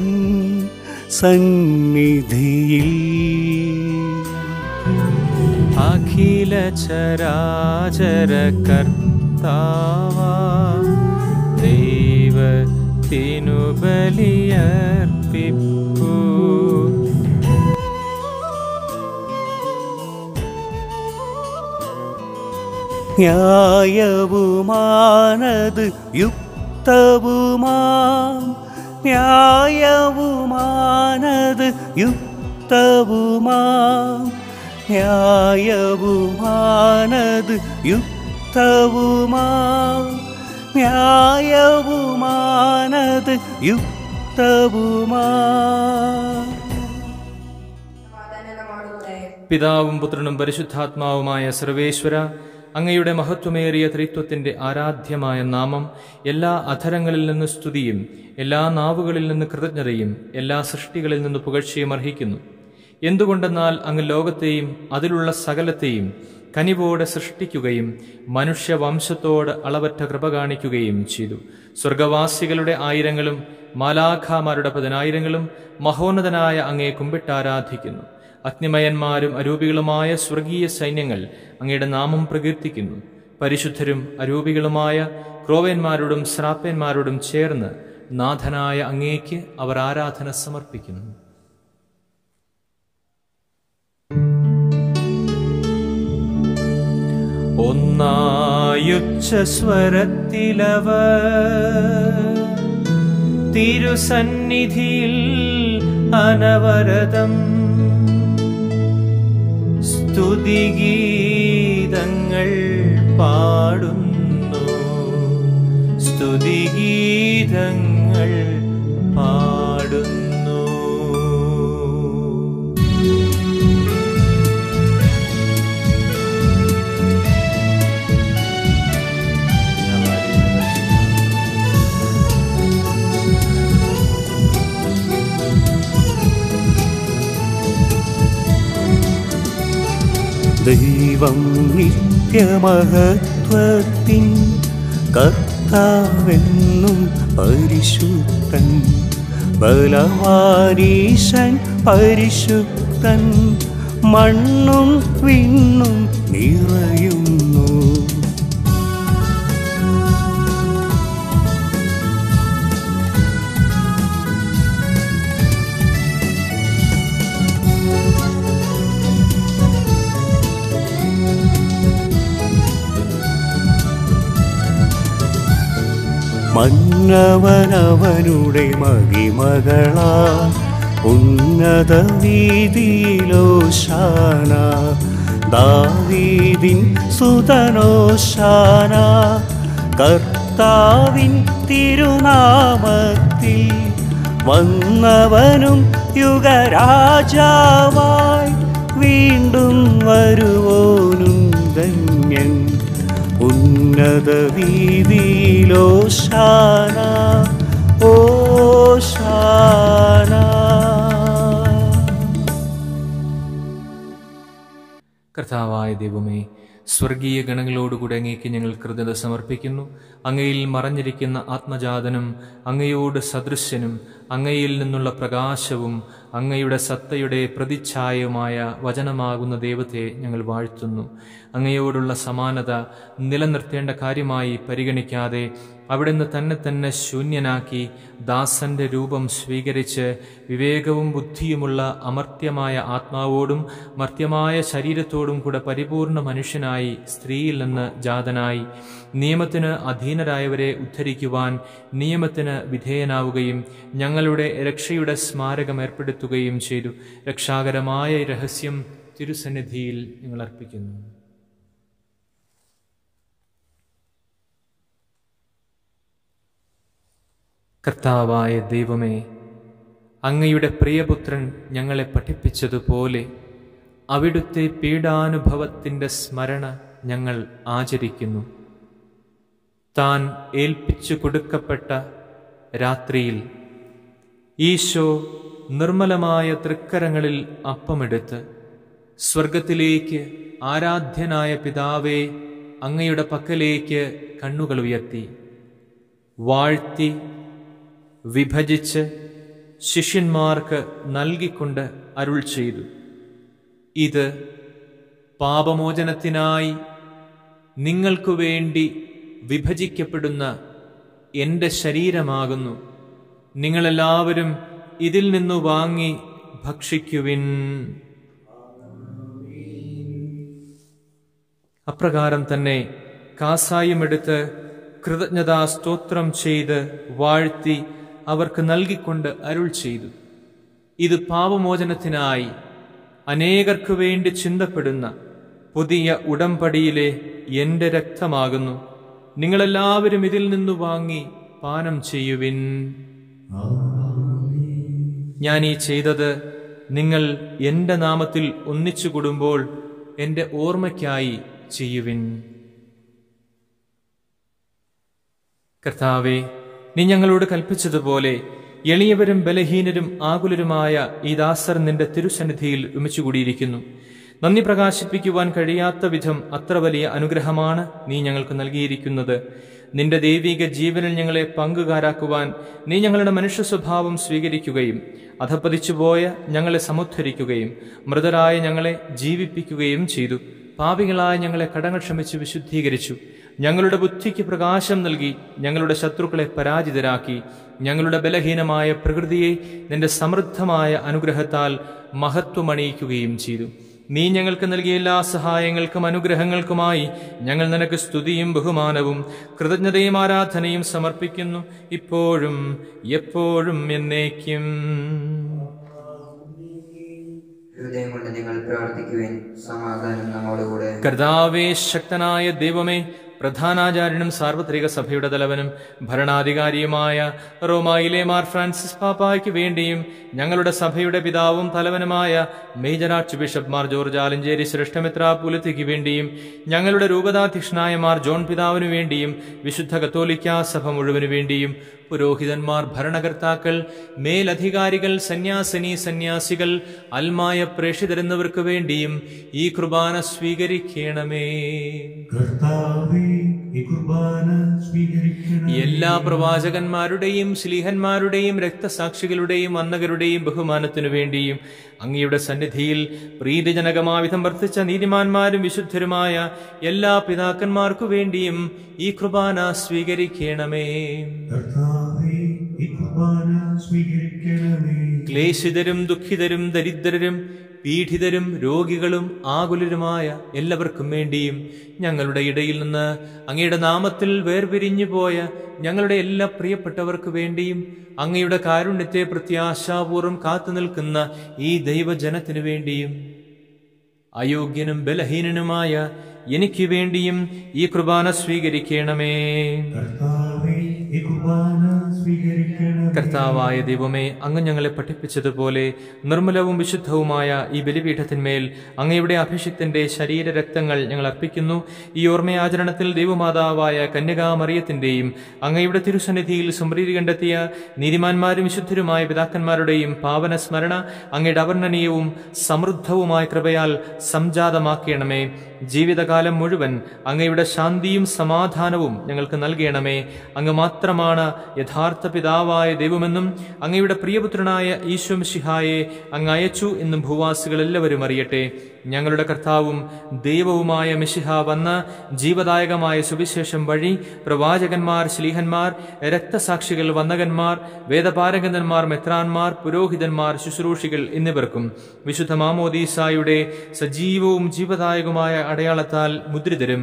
സന്നിധിയിൽ അഖില ചരാചര കർത്താവ ദൈവത്തിനു ബലിയർപ്പിപ്പൂ ന്യായവുമാനത് യുക്തവുമാം ന്യായവുമാനത് യുക്തവുമാം ന്യായവുമാനത് യുക്തവുമാം ന്യായവുമാനത് യുക്തവുമാം സമാധാനം നമ്മോടുകൂടെ പിതാവും പുത്രനും പരിശുദ്ധാത്മാവുമായ സർവേശ്വര അങ്ങയുടെ മഹത്വമേറിയ ത്രിത്വത്തിന്റെ ആരാധ്യമായ നാമം എല്ലാ അധരങ്ങളിൽ നിന്ന് സ്തുതിയും എല്ലാ നാവുകളിൽ നിന്ന് കൃതജ്ഞതയും എല്ലാ സൃഷ്ടികളിൽ നിന്ന് പുകഴ്ചയും അർഹിക്കുന്നു എന്തുകൊണ്ടെന്നാൽ അങ്ങ് ലോകത്തെയും അതിലുള്ള സകലത്തെയും കനിവോടെ സൃഷ്ടിക്കുകയും മനുഷ്യവംശത്തോട് അളവറ്റ കൃപ കാണിക്കുകയും ചെയ്തു സ്വർഗവാസികളുടെ ആയിരങ്ങളും മാലാഖാമാരുടെ പതിനായിരങ്ങളും മഹോന്നതനായ അങ്ങയെ കുമ്പിട്ടാരാധിക്കുന്നു അഗ്നിമയന്മാരും അരൂപികളുമായ സ്വർഗീയ സൈന്യങ്ങൾ അങ്ങയുടെ നാമം പ്രകീർത്തിക്കുന്നു പരിശുദ്ധരും അരൂപികളുമായ ക്രോവന്മാരോടും ശ്രാപ്പന്മാരോടും ചേർന്ന് നാഥനായ അങ്ങേക്ക് അവർ ആരാധന സമർപ്പിക്കുന്നു ഒന്നായുച്ച സ്വരത്തിലവ തിരുസന്നിധിയിൽ അനവരതം സ്തുതിഗീതങ്ങൾ പാടുന്നു സ്തുതിഗീതങ്ങൾ പാടുന്നു ദൈവം നിത്യമഹത്വത്തിൻ കർത്താവെന്നും പരിശുദ്ധൻ ബലവാനീശൻ പരിശുദ്ധൻ മണ്ണും വിണ്ണും നിറയുന്നു മന്നവനവനുടെ മഹിമകളാ ഉന്നത വീതിയിലോശാന ദാവീദിൻ സുതനോശാന കർത്താവിൻ തിരുനാമത്തിൽ വന്നവനും യുഗരാജാവായി വീണ്ടും വരുവോനും ധന്യൻ ഉന്നത വീതിയിലോശാന ഓശാന കർത്താവായ ദൈവമേ സ്വർഗീയ ഗണങ്ങളോടുകൂടി അങ്ങേക്ക് ഞങ്ങൾ കൃതജ്ഞത സമർപ്പിക്കുന്നു അങ്ങയിൽ മറഞ്ഞിരിക്കുന്ന ആത്മജാതനും അങ്ങയോട് സദൃശ്യനും അങ്ങയിൽ നിന്നുള്ള പ്രകാശവും അങ്ങയുടെ സത്തയുടെ പ്രതിച്ഛായവുമായ വചനമാകുന്ന ദൈവത്തെ ഞങ്ങൾ വാഴ്ത്തുന്നു അങ്ങയോടുള്ള സമാനത നിലനിർത്തേണ്ട കാര്യമായി പരിഗണിക്കാതെ അവിടുന്ന് തന്നെ തന്നെ ശൂന്യനാക്കി ദാസന്റെ രൂപം സ്വീകരിച്ച് വിവേകവും ബുദ്ധിയുമുള്ള അമർത്യമായ ആത്മാവോടും മർത്യമായ ശരീരത്തോടും കൂടെ പരിപൂർണ മനുഷ്യനായി സ്ത്രീയിൽ നിന്ന് ജാതനായി നിയമത്തിന് അധീനരായവരെ ഉദ്ധരിക്കുവാൻ നിയമത്തിന് വിധേയനാവുകയും ഞങ്ങളുടെ രക്ഷയുടെ സ്മാരകം ഏർപ്പെടുത്തുകയും ചെയ്തു രക്ഷാകരമായ ഈ രഹസ്യം തിരുസന്നിധിയിൽ ഞങ്ങൾ അർപ്പിക്കുന്നു കർത്താവായ ദൈവമേ അങ്ങയുടെ പ്രിയപുത്രൻ ഞങ്ങളെ പഠിപ്പിച്ചതുപോലെ അവിടുത്തെ പീഡാനുഭവത്തിൻ്റെ സ്മരണ ഞങ്ങൾ ആചരിക്കുന്നു താൻ ഏൽപ്പിച്ചു കൊടുക്കപ്പെട്ട രാത്രിയിൽ ഈശോ നിർമ്മലമായ തൃക്കരങ്ങളിൽ അപ്പമെടുത്ത് സ്വർഗത്തിലേക്ക് ആരാധ്യനായ പിതാവേ അങ്ങയുടെ പക്കലേക്ക് കണ്ണുകൾ ഉയർത്തി വാഴ്ത്തി വിഭജിച്ച് ശിഷ്യന്മാർക്ക് നൽകിക്കൊണ്ട് അരുൾ ചെയ്തു ഇത് പാപമോചനത്തിനായി നിങ്ങൾക്കു വേണ്ടി വിഭജിക്കപ്പെടുന്ന എൻ്റെ ശരീരമാകുന്നു നിങ്ങളെല്ലാവരും ഇതിൽ നിന്നു വാങ്ങി ഭക്ഷിക്കുവിൻ അപ്രകാരം തന്നെ കാസായും എടുത്ത് കൃതജ്ഞതാ സ്തോത്രം ചെയ്ത് വാഴ്ത്തി അവർക്ക് നൽകിക്കൊണ്ട് അരുൾ ചെയ്തു ഇത് പാപമോചനത്തിനായി അനേകർക്കു വേണ്ടി ചിന്തപ്പെടുന്ന പുതിയ ഉടമ്പടിയിലെ എന്റെ രക്തമാകുന്നു നിങ്ങളെല്ലാവരും ഇതിൽ നിന്നു വാങ്ങി പാനം ചെയ്യുവിൻ ഞാൻ ഈ ചെയ്തത് നിങ്ങൾ എന്റെ നാമത്തിൽ ഒന്നിച്ചു കൂടുമ്പോൾ എന്റെ ഓർമ്മയ്ക്കായി ചെയ്യുവിൻ കർത്താവെ നീ ഞങ്ങളോട് കൽപ്പിച്ചതുപോലെ എളിയവരും ബലഹീനരും ആകുലരുമായ ഈ ദാസർ നിന്റെ തിരുസന്നിധിയിൽ ഒരുമിച്ചുകൂടിയിരിക്കുന്നു നന്ദി പ്രകാശിപ്പിക്കുവാൻ കഴിയാത്ത വിധം അത്ര വലിയ അനുഗ്രഹമാണ് നീ ഞങ്ങൾക്ക് നൽകിയിരിക്കുന്നത് നിന്റെ ദൈവിക ജീവനിൽ ഞങ്ങളെ പങ്കുകാരാക്കുവാൻ നീ ഞങ്ങളുടെ മനുഷ്യ സ്വഭാവം സ്വീകരിക്കുകയും അധപ്പതിച്ചുപോയ ഞങ്ങളെ സമുദ്ധരിക്കുകയും മൃതരായ ഞങ്ങളെ ജീവിപ്പിക്കുകയും ചെയ്തു പാപികളായ ഞങ്ങളെ കടങ്ങൾ ക്ഷമിച്ച് വിശുദ്ധീകരിച്ചു ഞങ്ങളുടെ ബുദ്ധിക്ക് പ്രകാശം നൽകി ഞങ്ങളുടെ ശത്രുക്കളെ പരാജിതരാക്കി ഞങ്ങളുടെ ബലഹീനമായ പ്രകൃതിയെ നിന്റെ സമൃദ്ധമായ അനുഗ്രഹത്താൽ മഹത്വമണിയിക്കുകയും ചെയ്തു നീ ഞങ്ങൾക്ക് നൽകിയ എല്ലാ സഹായങ്ങൾക്കും അനുഗ്രഹങ്ങൾക്കുമായി ഞങ്ങൾ നിനക്ക് സ്തുതിയും ബഹുമാനവും കൃതജ്ഞതയും ആരാധനയും സമർപ്പിക്കുന്നു ഇപ്പോഴും എപ്പോഴും എന്നേക്കും ഹൃദയം കൊണ്ട് നിങ്ങൾ പ്രാർത്ഥിക്കുവിൻ സമാധാനം നമ്മോടുകൂടെ കർത്താവേ ശക്തനായ ദൈവമേ പ്രധാനാചാര്യനും സാർവത്രിക സഭയുടെ തലവനും ഭരണാധികാരിയുമായ റോമായിലെ മാർ ഫ്രാൻസിസ് പാപ്പായ്ക്ക് വേണ്ടിയും ഞങ്ങളുടെ സഭയുടെ പിതാവും തലവനുമായ major archbishop Mar George Alencherry ശ്രേഷ്ഠമിത്ര പുലത്തിക്ക് വേണ്ടിയും ഞങ്ങളുടെ രൂപതാധ്യക്ഷനായ മാർ ജോൺ പിതാവിനു വേണ്ടിയും വിശുദ്ധ കത്തോലിക്ക സഭ മുഴുവനു വേണ്ടിയും പുരോഹിതന്മാർ ഭരണകർത്താക്കൾ മേലധികാരികൾ സന്യാസിനി സന്യാസികൾ അൽമായ പ്രേഷിതരെന്നവർക്ക് വേണ്ടിയും ഈ കുർബാന സ്വീകരിക്കണമേ കർത്താവേ ഈ കുർബാന സ്വീകരിക്കണം എല്ലാ പ്രവാചകന്മാരുടെയും ശ്ലീഹന്മാരുടെയും രക്തസാക്ഷികളുടെയും അന്നകരുടെയും ബഹുമാനത്തിനു വേണ്ടിയും അങ്ങയുടെ സന്നിധിയിൽ പ്രീതിജനകമാവിധം വർദ്ധിച്ച നീതിമാന്മാരും വിശുദ്ധരുമായ എല്ലാ പിതാക്കന്മാർക്കു വേണ്ടിയും ഈ കുർബാന സ്വീകരിക്കണമേ കർത്താവേ ഈ കുർബാന സ്വീകരിക്കണമേ ക്ലേശിതരും ദുഃഖിതരും ദരിദ്രരും പീഡിതരും രോഗികളും ആകുലരുമായ എല്ലാവർക്കും വേണ്ടിയും ഞങ്ങളുടെ ഇടയിൽ നിന്ന് അങ്ങയുടെ നാമത്തിൽ വേർപിരിഞ്ഞു പോയ ഞങ്ങളുടെ എല്ലാ പ്രിയപ്പെട്ടവർക്ക് വേണ്ടിയും അങ്ങയുടെ കാരുണ്യത്തെ പ്രത്യാശാപൂർവം കാത്തു നിൽക്കുന്ന ഈ ദൈവജനത്തിനു വേണ്ടിയും അയോഗ്യനും ബലഹീനനുമായ എനിക്ക് വേണ്ടിയും ഈ കുർബാന സ്വീകരിക്കണമേ കർത്താവേ ഈ കുർബാന സ്വീകരിക്കണമേ കർത്താവായ ദൈവമേ അങ്ങ് ഞങ്ങളെ പഠിപ്പിച്ചതുപോലെ നിർമ്മലവും വിശുദ്ധവുമായ ഈ ബലിപീഠത്തിന്മേൽ അങ്ങയുടെ അഭിഷിക്തന്റെ ശരീര രക്തങ്ങൾ ഞങ്ങൾ അർപ്പിക്കുന്നു ഈ ഓർമ്മയാചരണത്തിൽ ദൈവമാതാവായ കന്യകാമറിയത്തിന്റെയും അങ്ങയുടെ തിരുസന്നിധിയിൽ സമൃദ്ധി കണ്ടെത്തിയ നീതിമാന്മാരും വിശുദ്ധരുമായ പിതാക്കന്മാരുടെയും പാവന സ്മരണ അങ്ങയുടെ അവർണ്ണനീയവും സമൃദ്ധവുമായ കൃപയാൽ സംജാതമാക്കണമേ ജീവിതകാലം മുഴുവൻ അങ്ങയുടെ ശാന്തിയും സമാധാനവും ഞങ്ങൾക്ക് നൽകണമേ അങ്ങ് മാത്രമാണ് യഥാർത്ഥ പിതാവായ ദൈവമെന്നും അങ്ങയുടെ പ്രിയപുത്രനായ ഈശ്വം ശിഹായെ അങ്ങ് അയച്ചു എന്നും ഭൂവാസികൾ എല്ലാവരും അറിയട്ടെ ഞങ്ങളുടെ കർത്താവും ദൈവവുമായ മിശിഹ വന്ന ജീവദായകമായ സുവിശേഷം വഴി പ്രവാചകന്മാർ ശ്ലീഹന്മാർ രക്തസാക്ഷികൾ വന്ദകന്മാർ വേദപാരംഗതന്മാർ മെത്രാന്മാർ പുരോഹിതന്മാർ ശുശ്രൂഷികൾ എന്നിവർക്കും വിശുദ്ധ മാമോദീസായുടെ സജീവവും ജീവദായകമായ അടയാളത്താൽ മുദ്രിതരും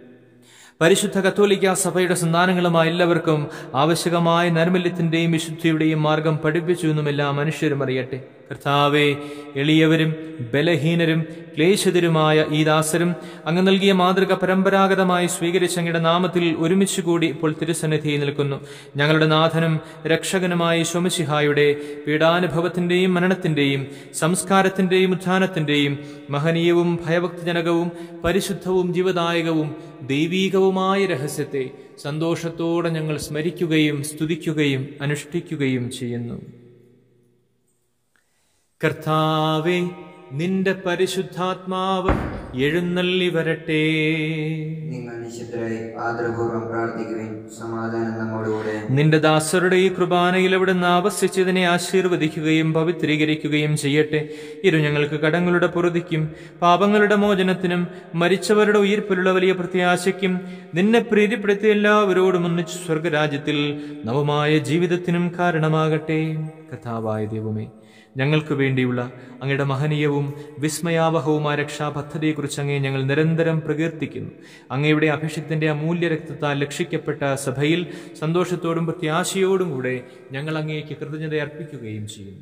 പരിശുദ്ധ കത്തോലിക്ക സഭയുടെ സന്താനങ്ങളുമായ എല്ലാവർക്കും ആവശ്യകമായ നൈർമല്യത്തിന്റെയും വിശുദ്ധിയുടെയും മാർഗം പഠിപ്പിച്ചു എന്നും എല്ലാ മനുഷ്യരും അറിയട്ടെ കർത്താവെ എളിയവരും ബലഹീനരും ക്ലേശിതരുമായ ഈ ദാസരും അങ്ങ് നൽകിയ മാതൃക പരമ്പരാഗതമായി സ്വീകരിച്ച അങ്ങയുടെ നാമത്തിൽ ഒരുമിച്ച് കൂടി ഇപ്പോൾ തിരുസന്നിധിയിൽ നിൽക്കുന്നു ഞങ്ങളുടെ നാഥനും രക്ഷകനുമായ ശോമശിഹായുടെ പീഡാനുഭവത്തിന്റെയും മരണത്തിന്റെയും സംസ്കാരത്തിന്റെയും ഉത്ഥാനത്തിന്റെയും മഹനീയവും ഭയഭക്തിജനകവും പരിശുദ്ധവും ജീവദായകവും ദൈവീകവുമായ രഹസ്യത്തെ സന്തോഷത്തോടെ ഞങ്ങൾ സ്മരിക്കുകയും സ്തുതിക്കുകയും അനുഷ്ഠിക്കുകയും ചെയ്യുന്നു കർത്താവെ നിന്റെ പരിശുദ്ധാത്മാവ് എഴുന്നള്ളി വരട്ടെ നിങ്ങൾ നിശബ്ദരായി ആദരപൂർവ്വം പ്രാർത്ഥിക്കുവിൻ സമാധാനം നമ്മോടുകൂടെ നിന്റെ ദാസരുടെ ഈ കുർബാനയിൽ അവിടുന്ന് ആവസിച്ചതിനെ ആശീർവദിക്കുകയും പവിത്രീകരിക്കുകയും ചെയ്യട്ടെ ഇരു ഞങ്ങൾക്ക് കടങ്ങളുടെ പൊറുതിക്കും പാപങ്ങളുടെ മോചനത്തിനും മരിച്ചവരുടെ ഉയിർപ്പിലുള്ള വലിയ പ്രത്യാശയ്ക്കും നിന്നെ പ്രീതിപ്പെടുത്തിയ എല്ലാവരോടും ഒന്നിച്ച് സ്വർഗരാജ്യത്തിൽ നവമായ ജീവിതത്തിനും കാരണമാകട്ടെ കഥാവായ ദൈവമേ ഞങ്ങൾക്ക് വേണ്ടിയുള്ള അങ്ങയുടെ മഹനീയവും വിസ്മയാവഹവുമായ രക്ഷാപദ്ധതിയെക്കുറിച്ച് അങ്ങേ ഞങ്ങൾ നിരന്തരം പ്രകീർത്തിക്കുന്നു അങ്ങയുടെ അഭിഷിക്തന്റെ അമൂല്യ രക്തത്താൽ രക്ഷിക്കപ്പെട്ട സഭയിൽ സന്തോഷത്തോടും പ്രത്യാശയോടും കൂടെ ഞങ്ങൾ അങ്ങേക്ക് കൃതജ്ഞത അർപ്പിക്കുകയും ചെയ്യുന്നു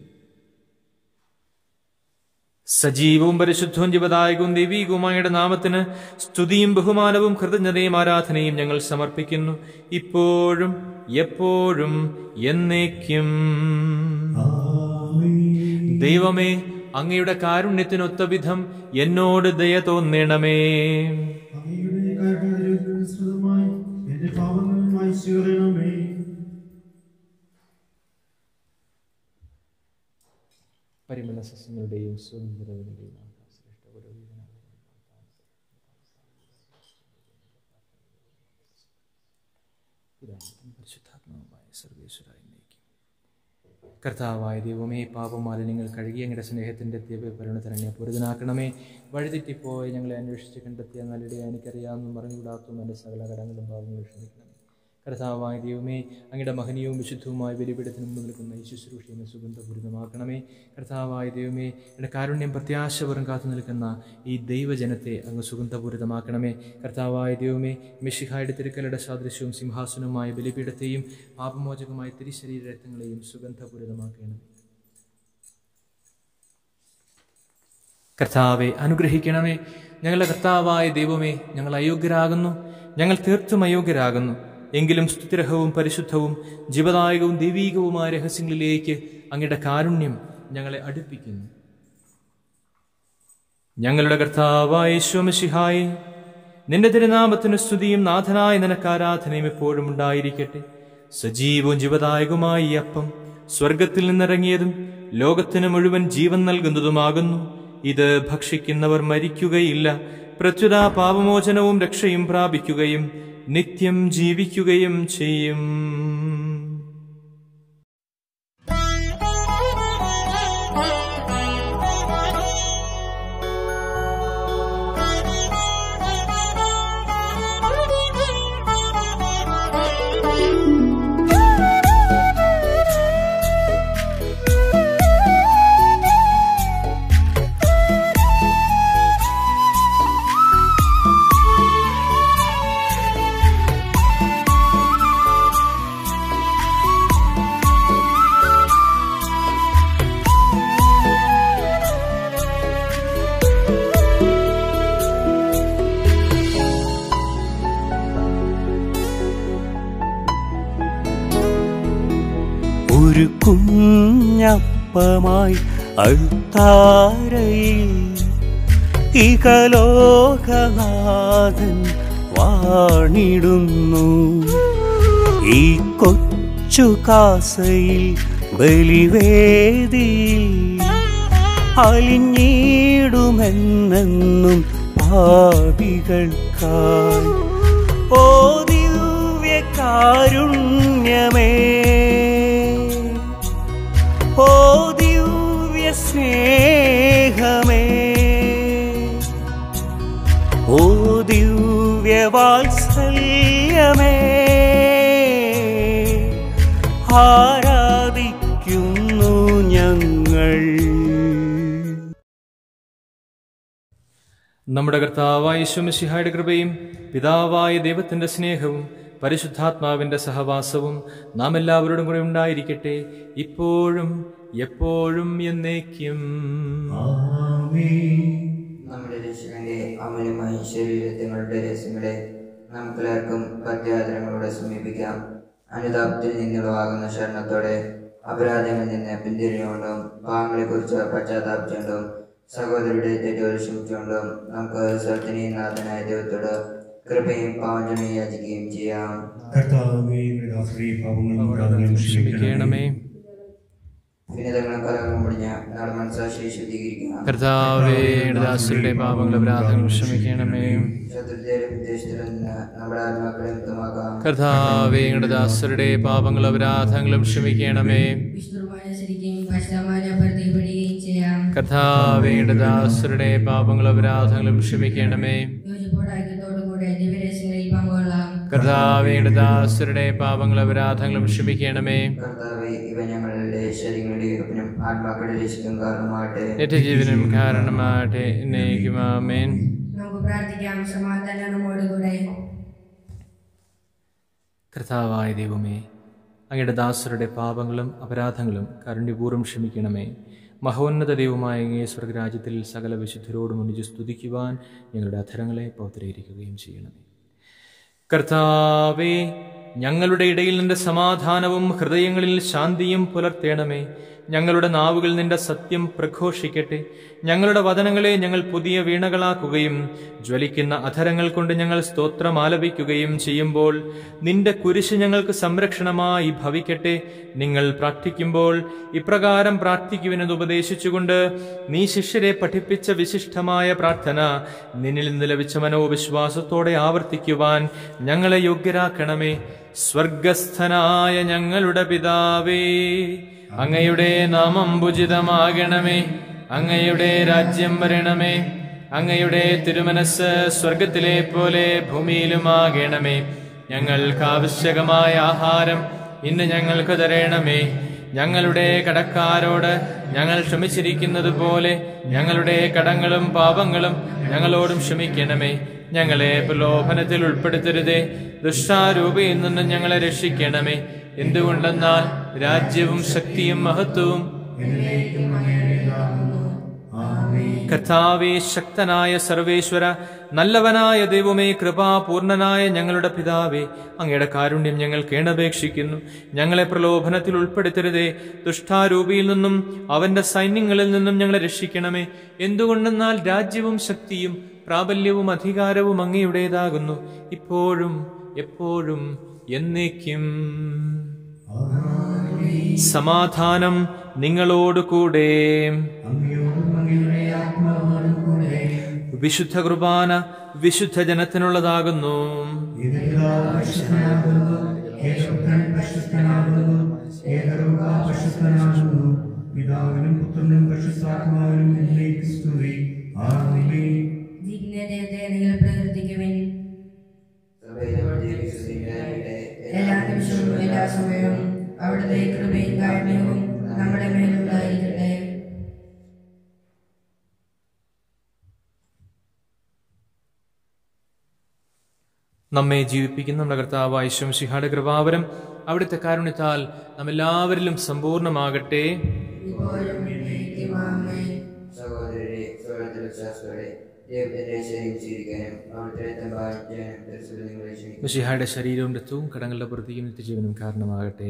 സജീവവും പരിശുദ്ധവും ജീവദായകവും ദൈവീകവുമായുടെ നാമത്തിന് സ്തുതിയും ബഹുമാനവും കൃതജ്ഞതയും ആരാധനയും ഞങ്ങൾ സമർപ്പിക്കുന്നു ഇപ്പോഴും എപ്പോഴും എന്നേക്കും ദൈവമേ അങ്ങയുടെ കാരുണ്യത്തിനൊത്ത വിധം എന്നോട് ദയ തോന്നണമേ അങ്ങയുടെ കാരണമായി എന്റെ പാപങ്ങൾ മായ്ച്ചു കളയണമേ പരിമള സസ്യങ്ങളുടെയും സുന്ദരവനുടെയും പരിശുദ്ധാത്മാവായ സർവേശ്വരായി നയിക്കും കർത്താവായ ദൈവമേ പാപമാലിന്യങ്ങൾ കഴുകി അങ്ങയുടെ സ്നേഹത്തിൻ്റെ ദിവ്യപരിണതരണ്യെ പൂരിതനാക്കണമേ വഴിതെറ്റിപ്പോയി ഞങ്ങളെ അന്വേഷിച്ച് കണ്ടെത്തിയ നല്ലടെ എനിക്കറിയാമെന്നും മറിഞ്ഞുകൂടാത്തും എൻ്റെ സകല കടങ്ങളും പാപങ്ങളും ക്ഷമിക്കണമേ കർത്താവായ ദൈവമേ അങ്ങയുടെ മഹനീയവും വിശുദ്ധവുമായ ബലിപീഠത്തിന് മുമ്പ് നിൽക്കുന്ന ഈ ശുശ്രൂഷയെ സുഗന്ധപൂരിതമാക്കണമേ കർത്താവായ ദൈവമേ എൻ്റെ കാരുണ്യം പ്രത്യാശപുരം കാത്തു നിൽക്കുന്ന ഈ ദൈവജനത്തെ അങ്ങ് സുഗന്ധപൂരിതമാക്കണമേ കർത്താവായ ദൈവമേ മിഷിഹായുടെ തിരുക്കലയുടെ സാദൃശ്യവും സിംഹാസനവുമായ ബലിപീഠത്തെയും പാപമോചകമായ തിരിശരീര രക്തങ്ങളെയും സുഗന്ധപൂരിതമാക്കണമേ കർത്താവെ അനുഗ്രഹിക്കണമേ ഞങ്ങളുടെ കർത്താവായ ദൈവമേ ഞങ്ങൾ അയോഗ്യരാകുന്നു ഞങ്ങൾ തീർത്തും അയോഗ്യരാകുന്നു എങ്കിലും സ്തുതിരഹവും പരിശുദ്ധവും ജീവദായകവും ദൈവീകവുമായ രഹസ്യങ്ങളിലേക്ക് അങ്ങയുടെ കാരുണ്യം ഞങ്ങളെ അടുപ്പിക്കുന്നു ഞങ്ങളുടെ കർത്താവായ ശോമശിഹായെ നിന്റെ തിരുനാമത്തിന് സ്തുതിയും നാഥനായ നിനക്ക് ആരാധനയും എപ്പോഴും ഉണ്ടായിരിക്കട്ടെ സജീവവും ജീവദായകവുമായ ഈ അപ്പം സ്വർഗത്തിൽ നിന്നിറങ്ങിയതും ലോകത്തിന് മുഴുവൻ ജീവൻ നൽകുന്നതുമാകുന്നു ഇത് ഭക്ഷിക്കുന്നവർ മരിക്കുകയില്ല പ്രത്യുത പാപമോചനവും രക്ഷയും പ്രാപിക്കുകയും നിത്യം ജീവിക്കുകയും ചെയ്യും ഒരു കുഞ്ഞപ്പമായി അൾത്താരയിൽ ഇകലോകനാഥൻ വാണിടുന്നു ഈ കൊച്ചു കാസയിൽ ബലിവേദിയിൽ അലിഞ്ഞിടുമെന്നെന്നും പാപികൾക്കായി ഓ ദിവ്യകാരുണ്യമേ ഓ ദിവ്യ സ്നേഹമേ ഓ ദിവ്യവാത്സല്യമേ ആരാധിക്കുന്നു ഞങ്ങൾ നമ്മുടെ കർത്താവായ ശുമശിഹായുടെ കൃപയും പിതാവായ ദൈവത്തിന്റെ സ്നേഹവും പരിശുദ്ധാത്മാവിന്റെ സഹവാസവും നാം എല്ലാവരോടും കൂടെ ഉണ്ടായിരിക്കട്ടെ ഇപ്പോഴും എപ്പോഴും എന്നേക്കും നമ്മുടെ രക്ഷകന്റെ അമലമായ ശരീരത്തിങ്ങളുടെ രഹസ്യങ്ങളെ നമുക്കെല്ലാവർക്കും പത്യാദരങ്ങളോടെ സമീപിക്കാം അനുതാപത്തിൽ നിന്നുളവാകുന്ന ശരണത്തോടെ അപരാധങ്ങളിൽ നിന്ന് പിന്തിരിഞ്ഞുകൊണ്ടും പാവങ്ങളെ കുറിച്ച് പശ്ചാത്താപിച്ചുകൊണ്ടും സഹോദരരുടെ തെറ്റുകൾ ക്ഷമിച്ചുകൊണ്ടും നമുക്ക് സർത്തിനെയും നാഥനായ ദൈവത്തോട് കൃപയും പാവഞ്ചനയും യാചിക്കുകയും ചെയ്യാം കർത്താവേ നിങ്ങളുടെ ദാസരുടെ പാപങ്ങളും പ്രാർത്ഥനയും ക്ഷമിക്കണമേ ക്ഷമിക്കണമേ വിനതങ്ങളും കലകളും മുടിഞ്ഞ നാട് മനസ്സാശി ശുദ്ധീകരിക്കുക കർത്താവേ ദാസരുടെ പാപങ്ങൾ അപരാധങ്ങൾ ക്ഷമിക്കണമേ ശത്രുതയിലും വിദേശത്തിലും നിന്ന് നമ്മുടെ ആത്മാക്കളെ മുക്തമാക്കാം കർത്താവേ ദാസരുടെ പാപങ്ങൾ അപരാധങ്ങളും ക്ഷമിക്കണമേ വിശുദ്ധമായ ശരിക്കും പശ്ചാമാനെ പ്രതിപ്പെടുകയും ചെയ്യാം കർത്താവേ ദാസരുടെ പാപങ്ങൾ അപരാധങ്ങളും ക്ഷമിക്കണമേ യോജിപ്പോടാക്കിയതോടുകൂടെ ദിവരസങ്ങളിൽ പങ്കുകൊള്ളാം കർത്താവേ ദാസരുടെ പാപങ്ങൾ അപരാധങ്ങളും ക്ഷമിക്കണമേ കർത്താവെ ഇവ ഞങ്ങളുടെ ശരീരങ്ങളുടെ ഉയർപ്പിനും ആത്മാക്കളുടെ രക്ഷിക്കും കാരണമാകട്ടെ നിത്യജീവനും കാരണമാകട്ടെ എന്നേക്കുമാമേൻ നമുക്ക് പ്രാർത്ഥിക്കാം സമാധാനം നമ്മോടുകൂടെ കർത്താവായ ദൈവമേ അങ്ങയുടെ ദാസരുടെ പാപങ്ങളും അപരാധങ്ങളും കാരുണ്യപൂർവ്വം ക്ഷമിക്കണമേ മഹോന്നത ദൈവമായ അങ്ങേ സ്വർഗരാജ്യത്തിൽ സകല വിശുദ്ധരോടും ഒന്നിച്ച് സ്തുതിക്കുവാൻ ഞങ്ങളുടെ അധരങ്ങളെ പൗത്രീകരിക്കുകയും ചെയ്യണമേ കർത്താവേ ഞങ്ങളുടെ ഇടയിൽ നിന്റെ സമാധാനവും ഹൃദയങ്ങളിൽ ശാന്തിയും പുലർത്തേണമേ ഞങ്ങളുടെ നാവുകൾ നിന്റെ സത്യം പ്രഘോഷിക്കട്ടെ ഞങ്ങളുടെ വചനങ്ങളെ ഞങ്ങൾ പുതിയ വീണകളാക്കുകയും ജ്വലിക്കുന്ന അധരങ്ങൾ കൊണ്ട് ഞങ്ങൾ സ്തോത്രം ആലപിക്കുകയും ചെയ്യുമ്പോൾ നിന്റെ കുരിശ് ഞങ്ങൾക്ക് സംരക്ഷണമായി ഭവിക്കട്ടെ നിങ്ങൾ പ്രാർത്ഥിക്കുമ്പോൾ ഇപ്രകാരം പ്രാർത്ഥിക്കുവിനെന്ന് ഉപദേശിച്ചുകൊണ്ട് നീ ശിഷ്യരെ പഠിപ്പിച്ച വിശിഷ്ടമായ പ്രാർത്ഥന നിന്നിൽ നിന്ന് ലഭിച്ച മനോവിശ്വാസത്തോടെ ആവർത്തിക്കുവാൻ ഞങ്ങളെ യോഗ്യരാക്കണമേ സ്വർഗസ്ഥനായ ഞങ്ങളുടെ പിതാവേ അങ്ങയുടെ നാമം ഭുജിതമാകണമേ അങ്ങയുടെ രാജ്യം വരണമേ അങ്ങയുടെ തിരുമനസ് സ്വർഗത്തിലെ പോലെ ഭൂമിയിലുമാകണമേ ഞങ്ങൾക്ക് ആവശ്യകമായ ആഹാരം ഇന്ന് ഞങ്ങൾക്ക് തരണമേ ഞങ്ങളുടെ കടക്കാരോട് ഞങ്ങൾ ക്ഷമിച്ചിരിക്കുന്നത് പോലെ ഞങ്ങളുടെ കടങ്ങളും പാപങ്ങളും ഞങ്ങളോടും ക്ഷമിക്കണമേ ഞങ്ങളെ പ്രലോഭനത്തിൽ ഉൾപ്പെടുത്തരുതേ ദുഷ്ടാരൂപയിൽ നിന്നും ഞങ്ങളെ രക്ഷിക്കണമേ എന്തുകൊണ്ടെന്നാൽ രാജ്യവും ശക്തിയും മഹത്വവും കർത്താവേ ശക്തനായ സർവേശ്വര നല്ലവനായ ദൈവമേ കൃപാപൂർണനായ ഞങ്ങളുടെ പിതാവേ അങ്ങയുടെ കാരുണ്യം ഞങ്ങൾ കേണപേക്ഷിക്കുന്നു ഞങ്ങളെ പ്രലോഭനത്തിൽ ഉൾപ്പെടുത്തരുതേ ദുഷ്ടാരൂപിയിൽ നിന്നും അവന്റെ സൈന്യങ്ങളിൽ നിന്നും ഞങ്ങളെ രക്ഷിക്കണമേ എന്തുകൊണ്ടെന്നാൽ രാജ്യവും ശക്തിയും പ്രാബല്യവും അധികാരവും അങ്ങയുടേതാകുന്നു ഇപ്പോഴും എപ്പോഴും എന്നേക്കും സമാധാനം നിങ്ങളോട് കൂടെ അങ്ങയോടും അങ്ങയുടെ ആത്മാവോടും കൂടെ വിശുദ്ധ കുർബാന വിശുദ്ധ ജനത്തിനുള്ളതാകുന്നു ഇതെല്ലാം പരിശുദ്ധനാകുന്നു ഏകപുത്രൻ പരിശുദ്ധനാകുന്നു ഏകരൂപ പരിശുദ്ധനാകുന്നു പിതാവിനും പുത്രനും പരിശുദ്ധാത്മാവിനും എന്നേക്ക് സ്തുതി ആമേൻ ദിഗ്നതയത്തെ നിങ്ങൾ പ്രകീർത്തിക്കുവിൻ സഭയിലെ വഴിയെ വിശ്വസിക്കാനായിട്ട് എല്ലാ നിമിഷവും എല്ലാ സമയവും അവിടുത്തെ കൃപയും കാരുണ്യവും നമ്മുടെ മേലുണ്ടായിരിക്കട്ടെ നമ്മെ ജീവിപ്പിക്കുന്ന നമ്മുടെ കർത്താവായ ശംശിഹാടെ കൃപാവരം അവിടുത്തെ കാരുണ്യത്താൽ നാം എല്ലാവരിലും സമ്പൂർണ്ണമാകട്ടെ ഇപ്പോഴും എന്നേക്കും ആമേൻ. സഹോദരരെ സ്വർഗത്തിൽ വിശ്വാസത്തോടെ ദൈവത്തിന്റെ ശരീരം സ്വീകരിക്കാനും അവിടുത്തെ തമ്പാൻ ചെയ്യാനും ദർശനം നിങ്ങളെ ക്ഷണിക്കുന്നു മിശിഹായുടെ ശരീരവും രക്തവും കടങ്ങളുടെ വൃത്തിയും നിത്യജീവനും കാരണമാകട്ടെ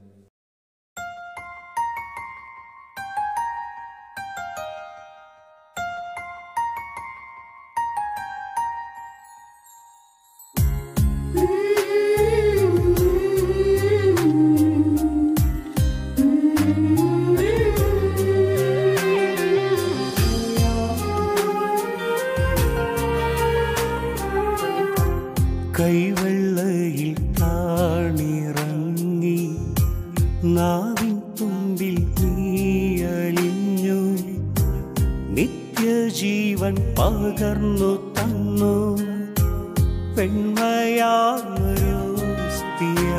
കൈവെള്ളയിൽ താണിറങ്ങി നാവിൻ തുമ്പിൽ നീയലിഞ്ഞു നിത്യജീവൻ പകർന്നു തന്നു പെൺമയാമരോസ്തിയ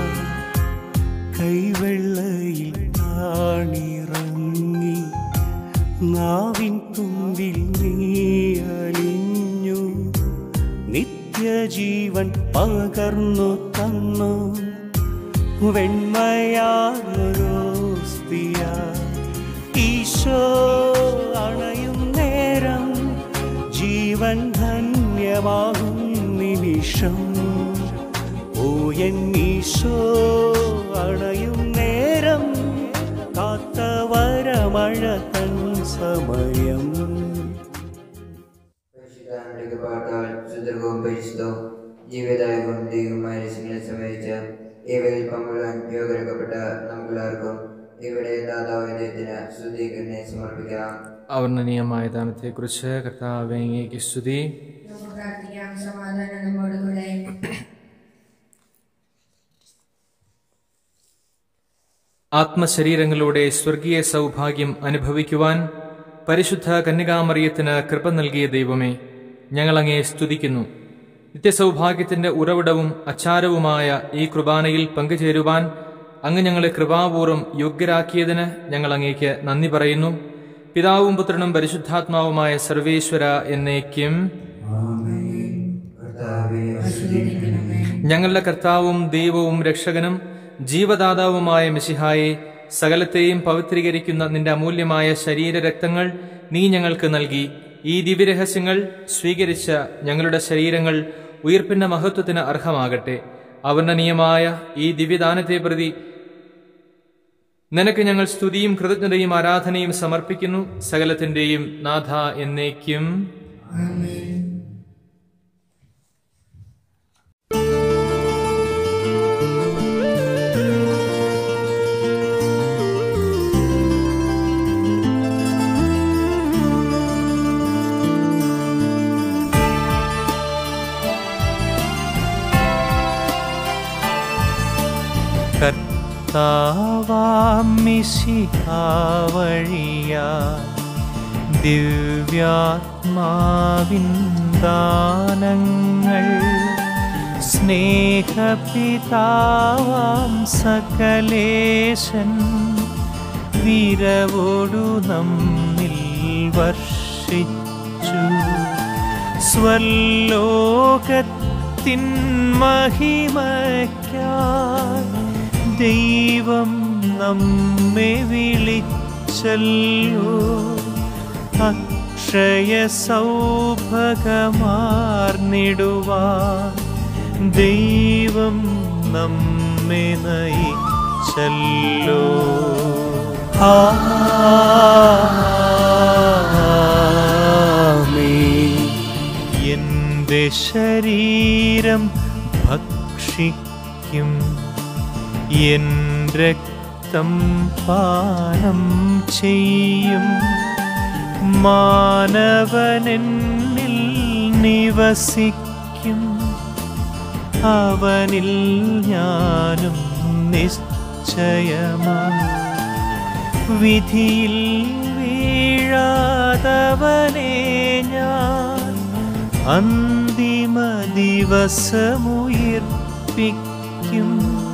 കൈവെള്ളയിൽ താണിറങ്ങി നാവിൻ തുമ്പിൽ നീയലിഞ്ഞു നിത്യജീവൻ പകർന്നു തന്നു വെണ്മയാറോസ്തിയ ഈശോ അണയും നേരം ജീവൻ ധന്യമാകും നിമിഷം ഓ എൻ ഈശോ അണയും നേരം കാത്തവരമഴ തൻ സമയം പരിശുദ്ധാനുടെ പാട്ടാൽ സുദീർഘവും പരിശുദ്ധവും ജീവിതദായകവും ദൈവമായ രസങ്ങളെ സംബന്ധിച്ച ഏവരിൽ പങ്കുകൊള്ളാൻ യോഗ്യരാക്കപ്പെട്ട നമുക്കെല്ലാവർക്കും ഇവിടെ ദാതാവിധത്തിന് സ്തുതിക്കുന്നതിനെ സമർപ്പിക്കാം അവർണ്ണനീയമായ ദാനത്തെക്കുറിച്ച് കർത്താവെ അങ്ങേക്ക് സ്തുതി നമുക്ക് പ്രാർത്ഥിക്കാം സമാധാനം നമ്മോട് കൂടെ ആത്മശരീരങ്ങളുടെ സ്വർഗീയ സൗഭാഗ്യം അനുഭവിക്കുവാൻ പരിശുദ്ധ കന്യകാമറിയത്തിന് കൃപ നൽകിയ ദൈവമേ ഞങ്ങൾ അങ്ങേ സ്തുതിക്കുന്നു നിത്യസൗഭാഗ്യത്തിന്റെ ഉറവിടവും അച്ചാരവുമായ ഈ കുർബാനയിൽ പങ്കുചേരുവാൻ അങ്ങ് ഞങ്ങളെ കൃപാപൂർവ്വം യോഗ്യരാക്കിയതിന് ഞങ്ങൾ അങ്ങേക്ക് നന്ദി പറയുന്നു പിതാവും പുത്രനും പരിശുദ്ധാത്മാവുമായ സർവേശ്വര എന്നേക്കും ഞങ്ങളുടെ കർത്താവും ദൈവവും രക്ഷകനും ജീവദാതാവുമായ മിശിഹായെ സകലത്തെയും പവിത്രീകരിക്കുന്ന നിന്റെ അമൂല്യമായ ശരീരരക്തങ്ങൾ നീ ഞങ്ങൾക്ക് നൽകി ഈ ദിവ്യരഹസ്യങ്ങൾ സ്വീകരിച്ച ഞങ്ങളുടെ ശരീരങ്ങൾ ഉയർപ്പിന്റെ മഹത്വത്തിന് അർഹമാകട്ടെ അവർണ്ണനീയമായ ഈ ദിവ്യദാനത്തെ പ്രതി നിനക്ക് ഞങ്ങൾ സ്തുതിയും കൃതജ്ഞതയും ആരാധനയും സമർപ്പിക്കുന്നു സകലത്തിന്റെയും നാഥ എന്നേക്കും കർത്താവാമിശിഹാവഴിയ ദിവ്യാത്മാവിൻ ദാനങ്ങൾ സ്നേഹപിതാവാം സകലേശൻ വിരവോടു നമ്മിൽ വർഷിച്ചു സ്വല്ലോകത്തിൻ മഹിമയ്ക്കായി ദൈവം നമ്മെ വിളിച്ചല്ലോ അക്ഷയ സൗഭഗമാർന്നിടുവാൻ ദൈവം നമ്മെ നയിച്ചല്ലോ ആമേൻ എന്റെ ശരീരം ഭക്ഷിക്കും എൻ രക്തം പാനം ചെയ്യും മാനവനെന്നിൽ നിവസിക്കും അവനിൽ ഞാനും നിശ്ചയമാ വിധിയിൽ വീഴാതവനെ ഞാൻ അന്തിമ ദിവസമുയിർപ്പിക്കും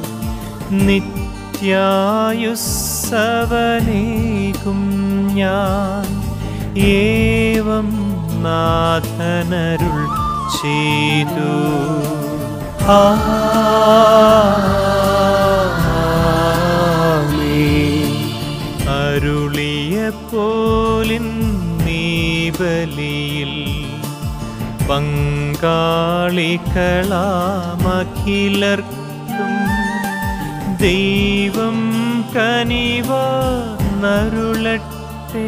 നിത്യായുസ്സവനേകും ഞാൻ ഏവം നാഥനരുൾ ചെയ്തു ആമേൻ. അരുളിയ പോലിൻ നീ ബലിയിൽ പങ്കാളികളാമഖിലർക്കും ദൈവം കനിവ നരുളട്ടെ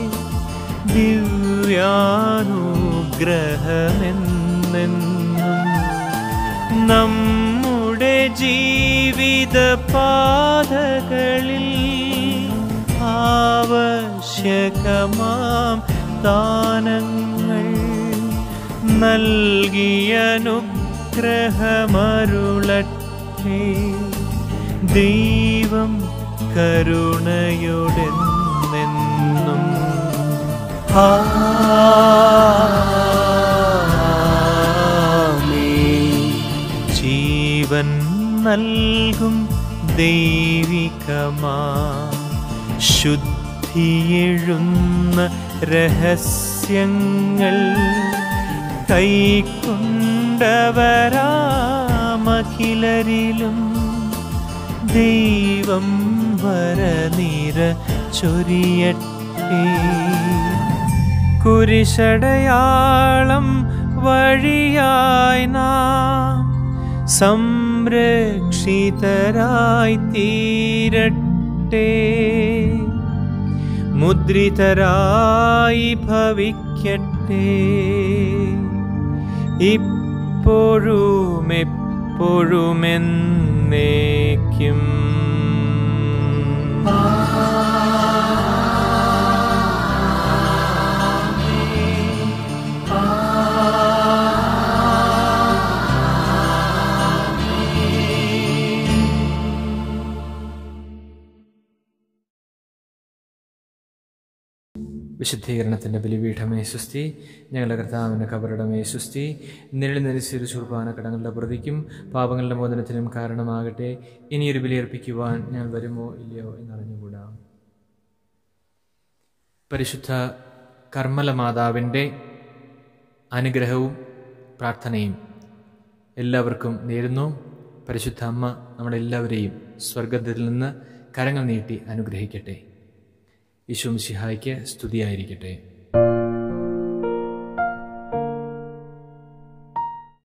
ദിവ്യാനുഗ്രഹമെന്നെന്നും നമ്മുടെ ജീവിത പാതകളിൽ ആവശ്യകമാം ദാനങ്ങൾ നൽകിയനുഗ്രഹമരുളട്ടെ ദൈവം കരുണയോടെ നിന്നും ജീവൻ നൽകും ദൈവികമാ ശുദ്ധിയെഴുന്ന രഹസ്യങ്ങൾ കൈക്കൊണ്ടവരാമഖിലരിലും ദൈവം വരനിര ചൊരിയട്ടെ കുരിശടയാളം വഴിയായി നാം സംരക്ഷിതരായി തീരട്ടെ മുദ്രിതരായി ഭവിക്കട്ടെ ഇപ്പോഴും എപ്പോഴും എന്നേക്കും വിശുദ്ധീകരണത്തിൻ്റെ ബലിപീഠമേ സുസ്തി ഞങ്ങളുടെ കർത്താവിൻ്റെ കബറിടമേ സുസ്തി നിഴൽ നെരിച്ചൊരു ചുർബാന കടങ്ങളുടെ പ്രതിക്കും പാപങ്ങളുടെ മോചനത്തിനും കാരണമാകട്ടെ ഇനിയൊരു ബലിയർപ്പിക്കുവാൻ ഞാൻ വരുമോ ഇല്ലയോ എന്നറിഞ്ഞുകൂടാ പരിശുദ്ധ കർമ്മല മാതാവിൻ്റെ അനുഗ്രഹവും പ്രാർത്ഥനയും എല്ലാവർക്കും നേരുന്നു പരിശുദ്ധ അമ്മ നമ്മളെല്ലാവരെയും സ്വർഗത്തിൽ നിന്ന് കരങ്ങൾ നീട്ടി അനുഗ്രഹിക്കട്ടെ യേശും സിഹായ്ക്ക് സ്തുതിയായിരിക്കട്ടെ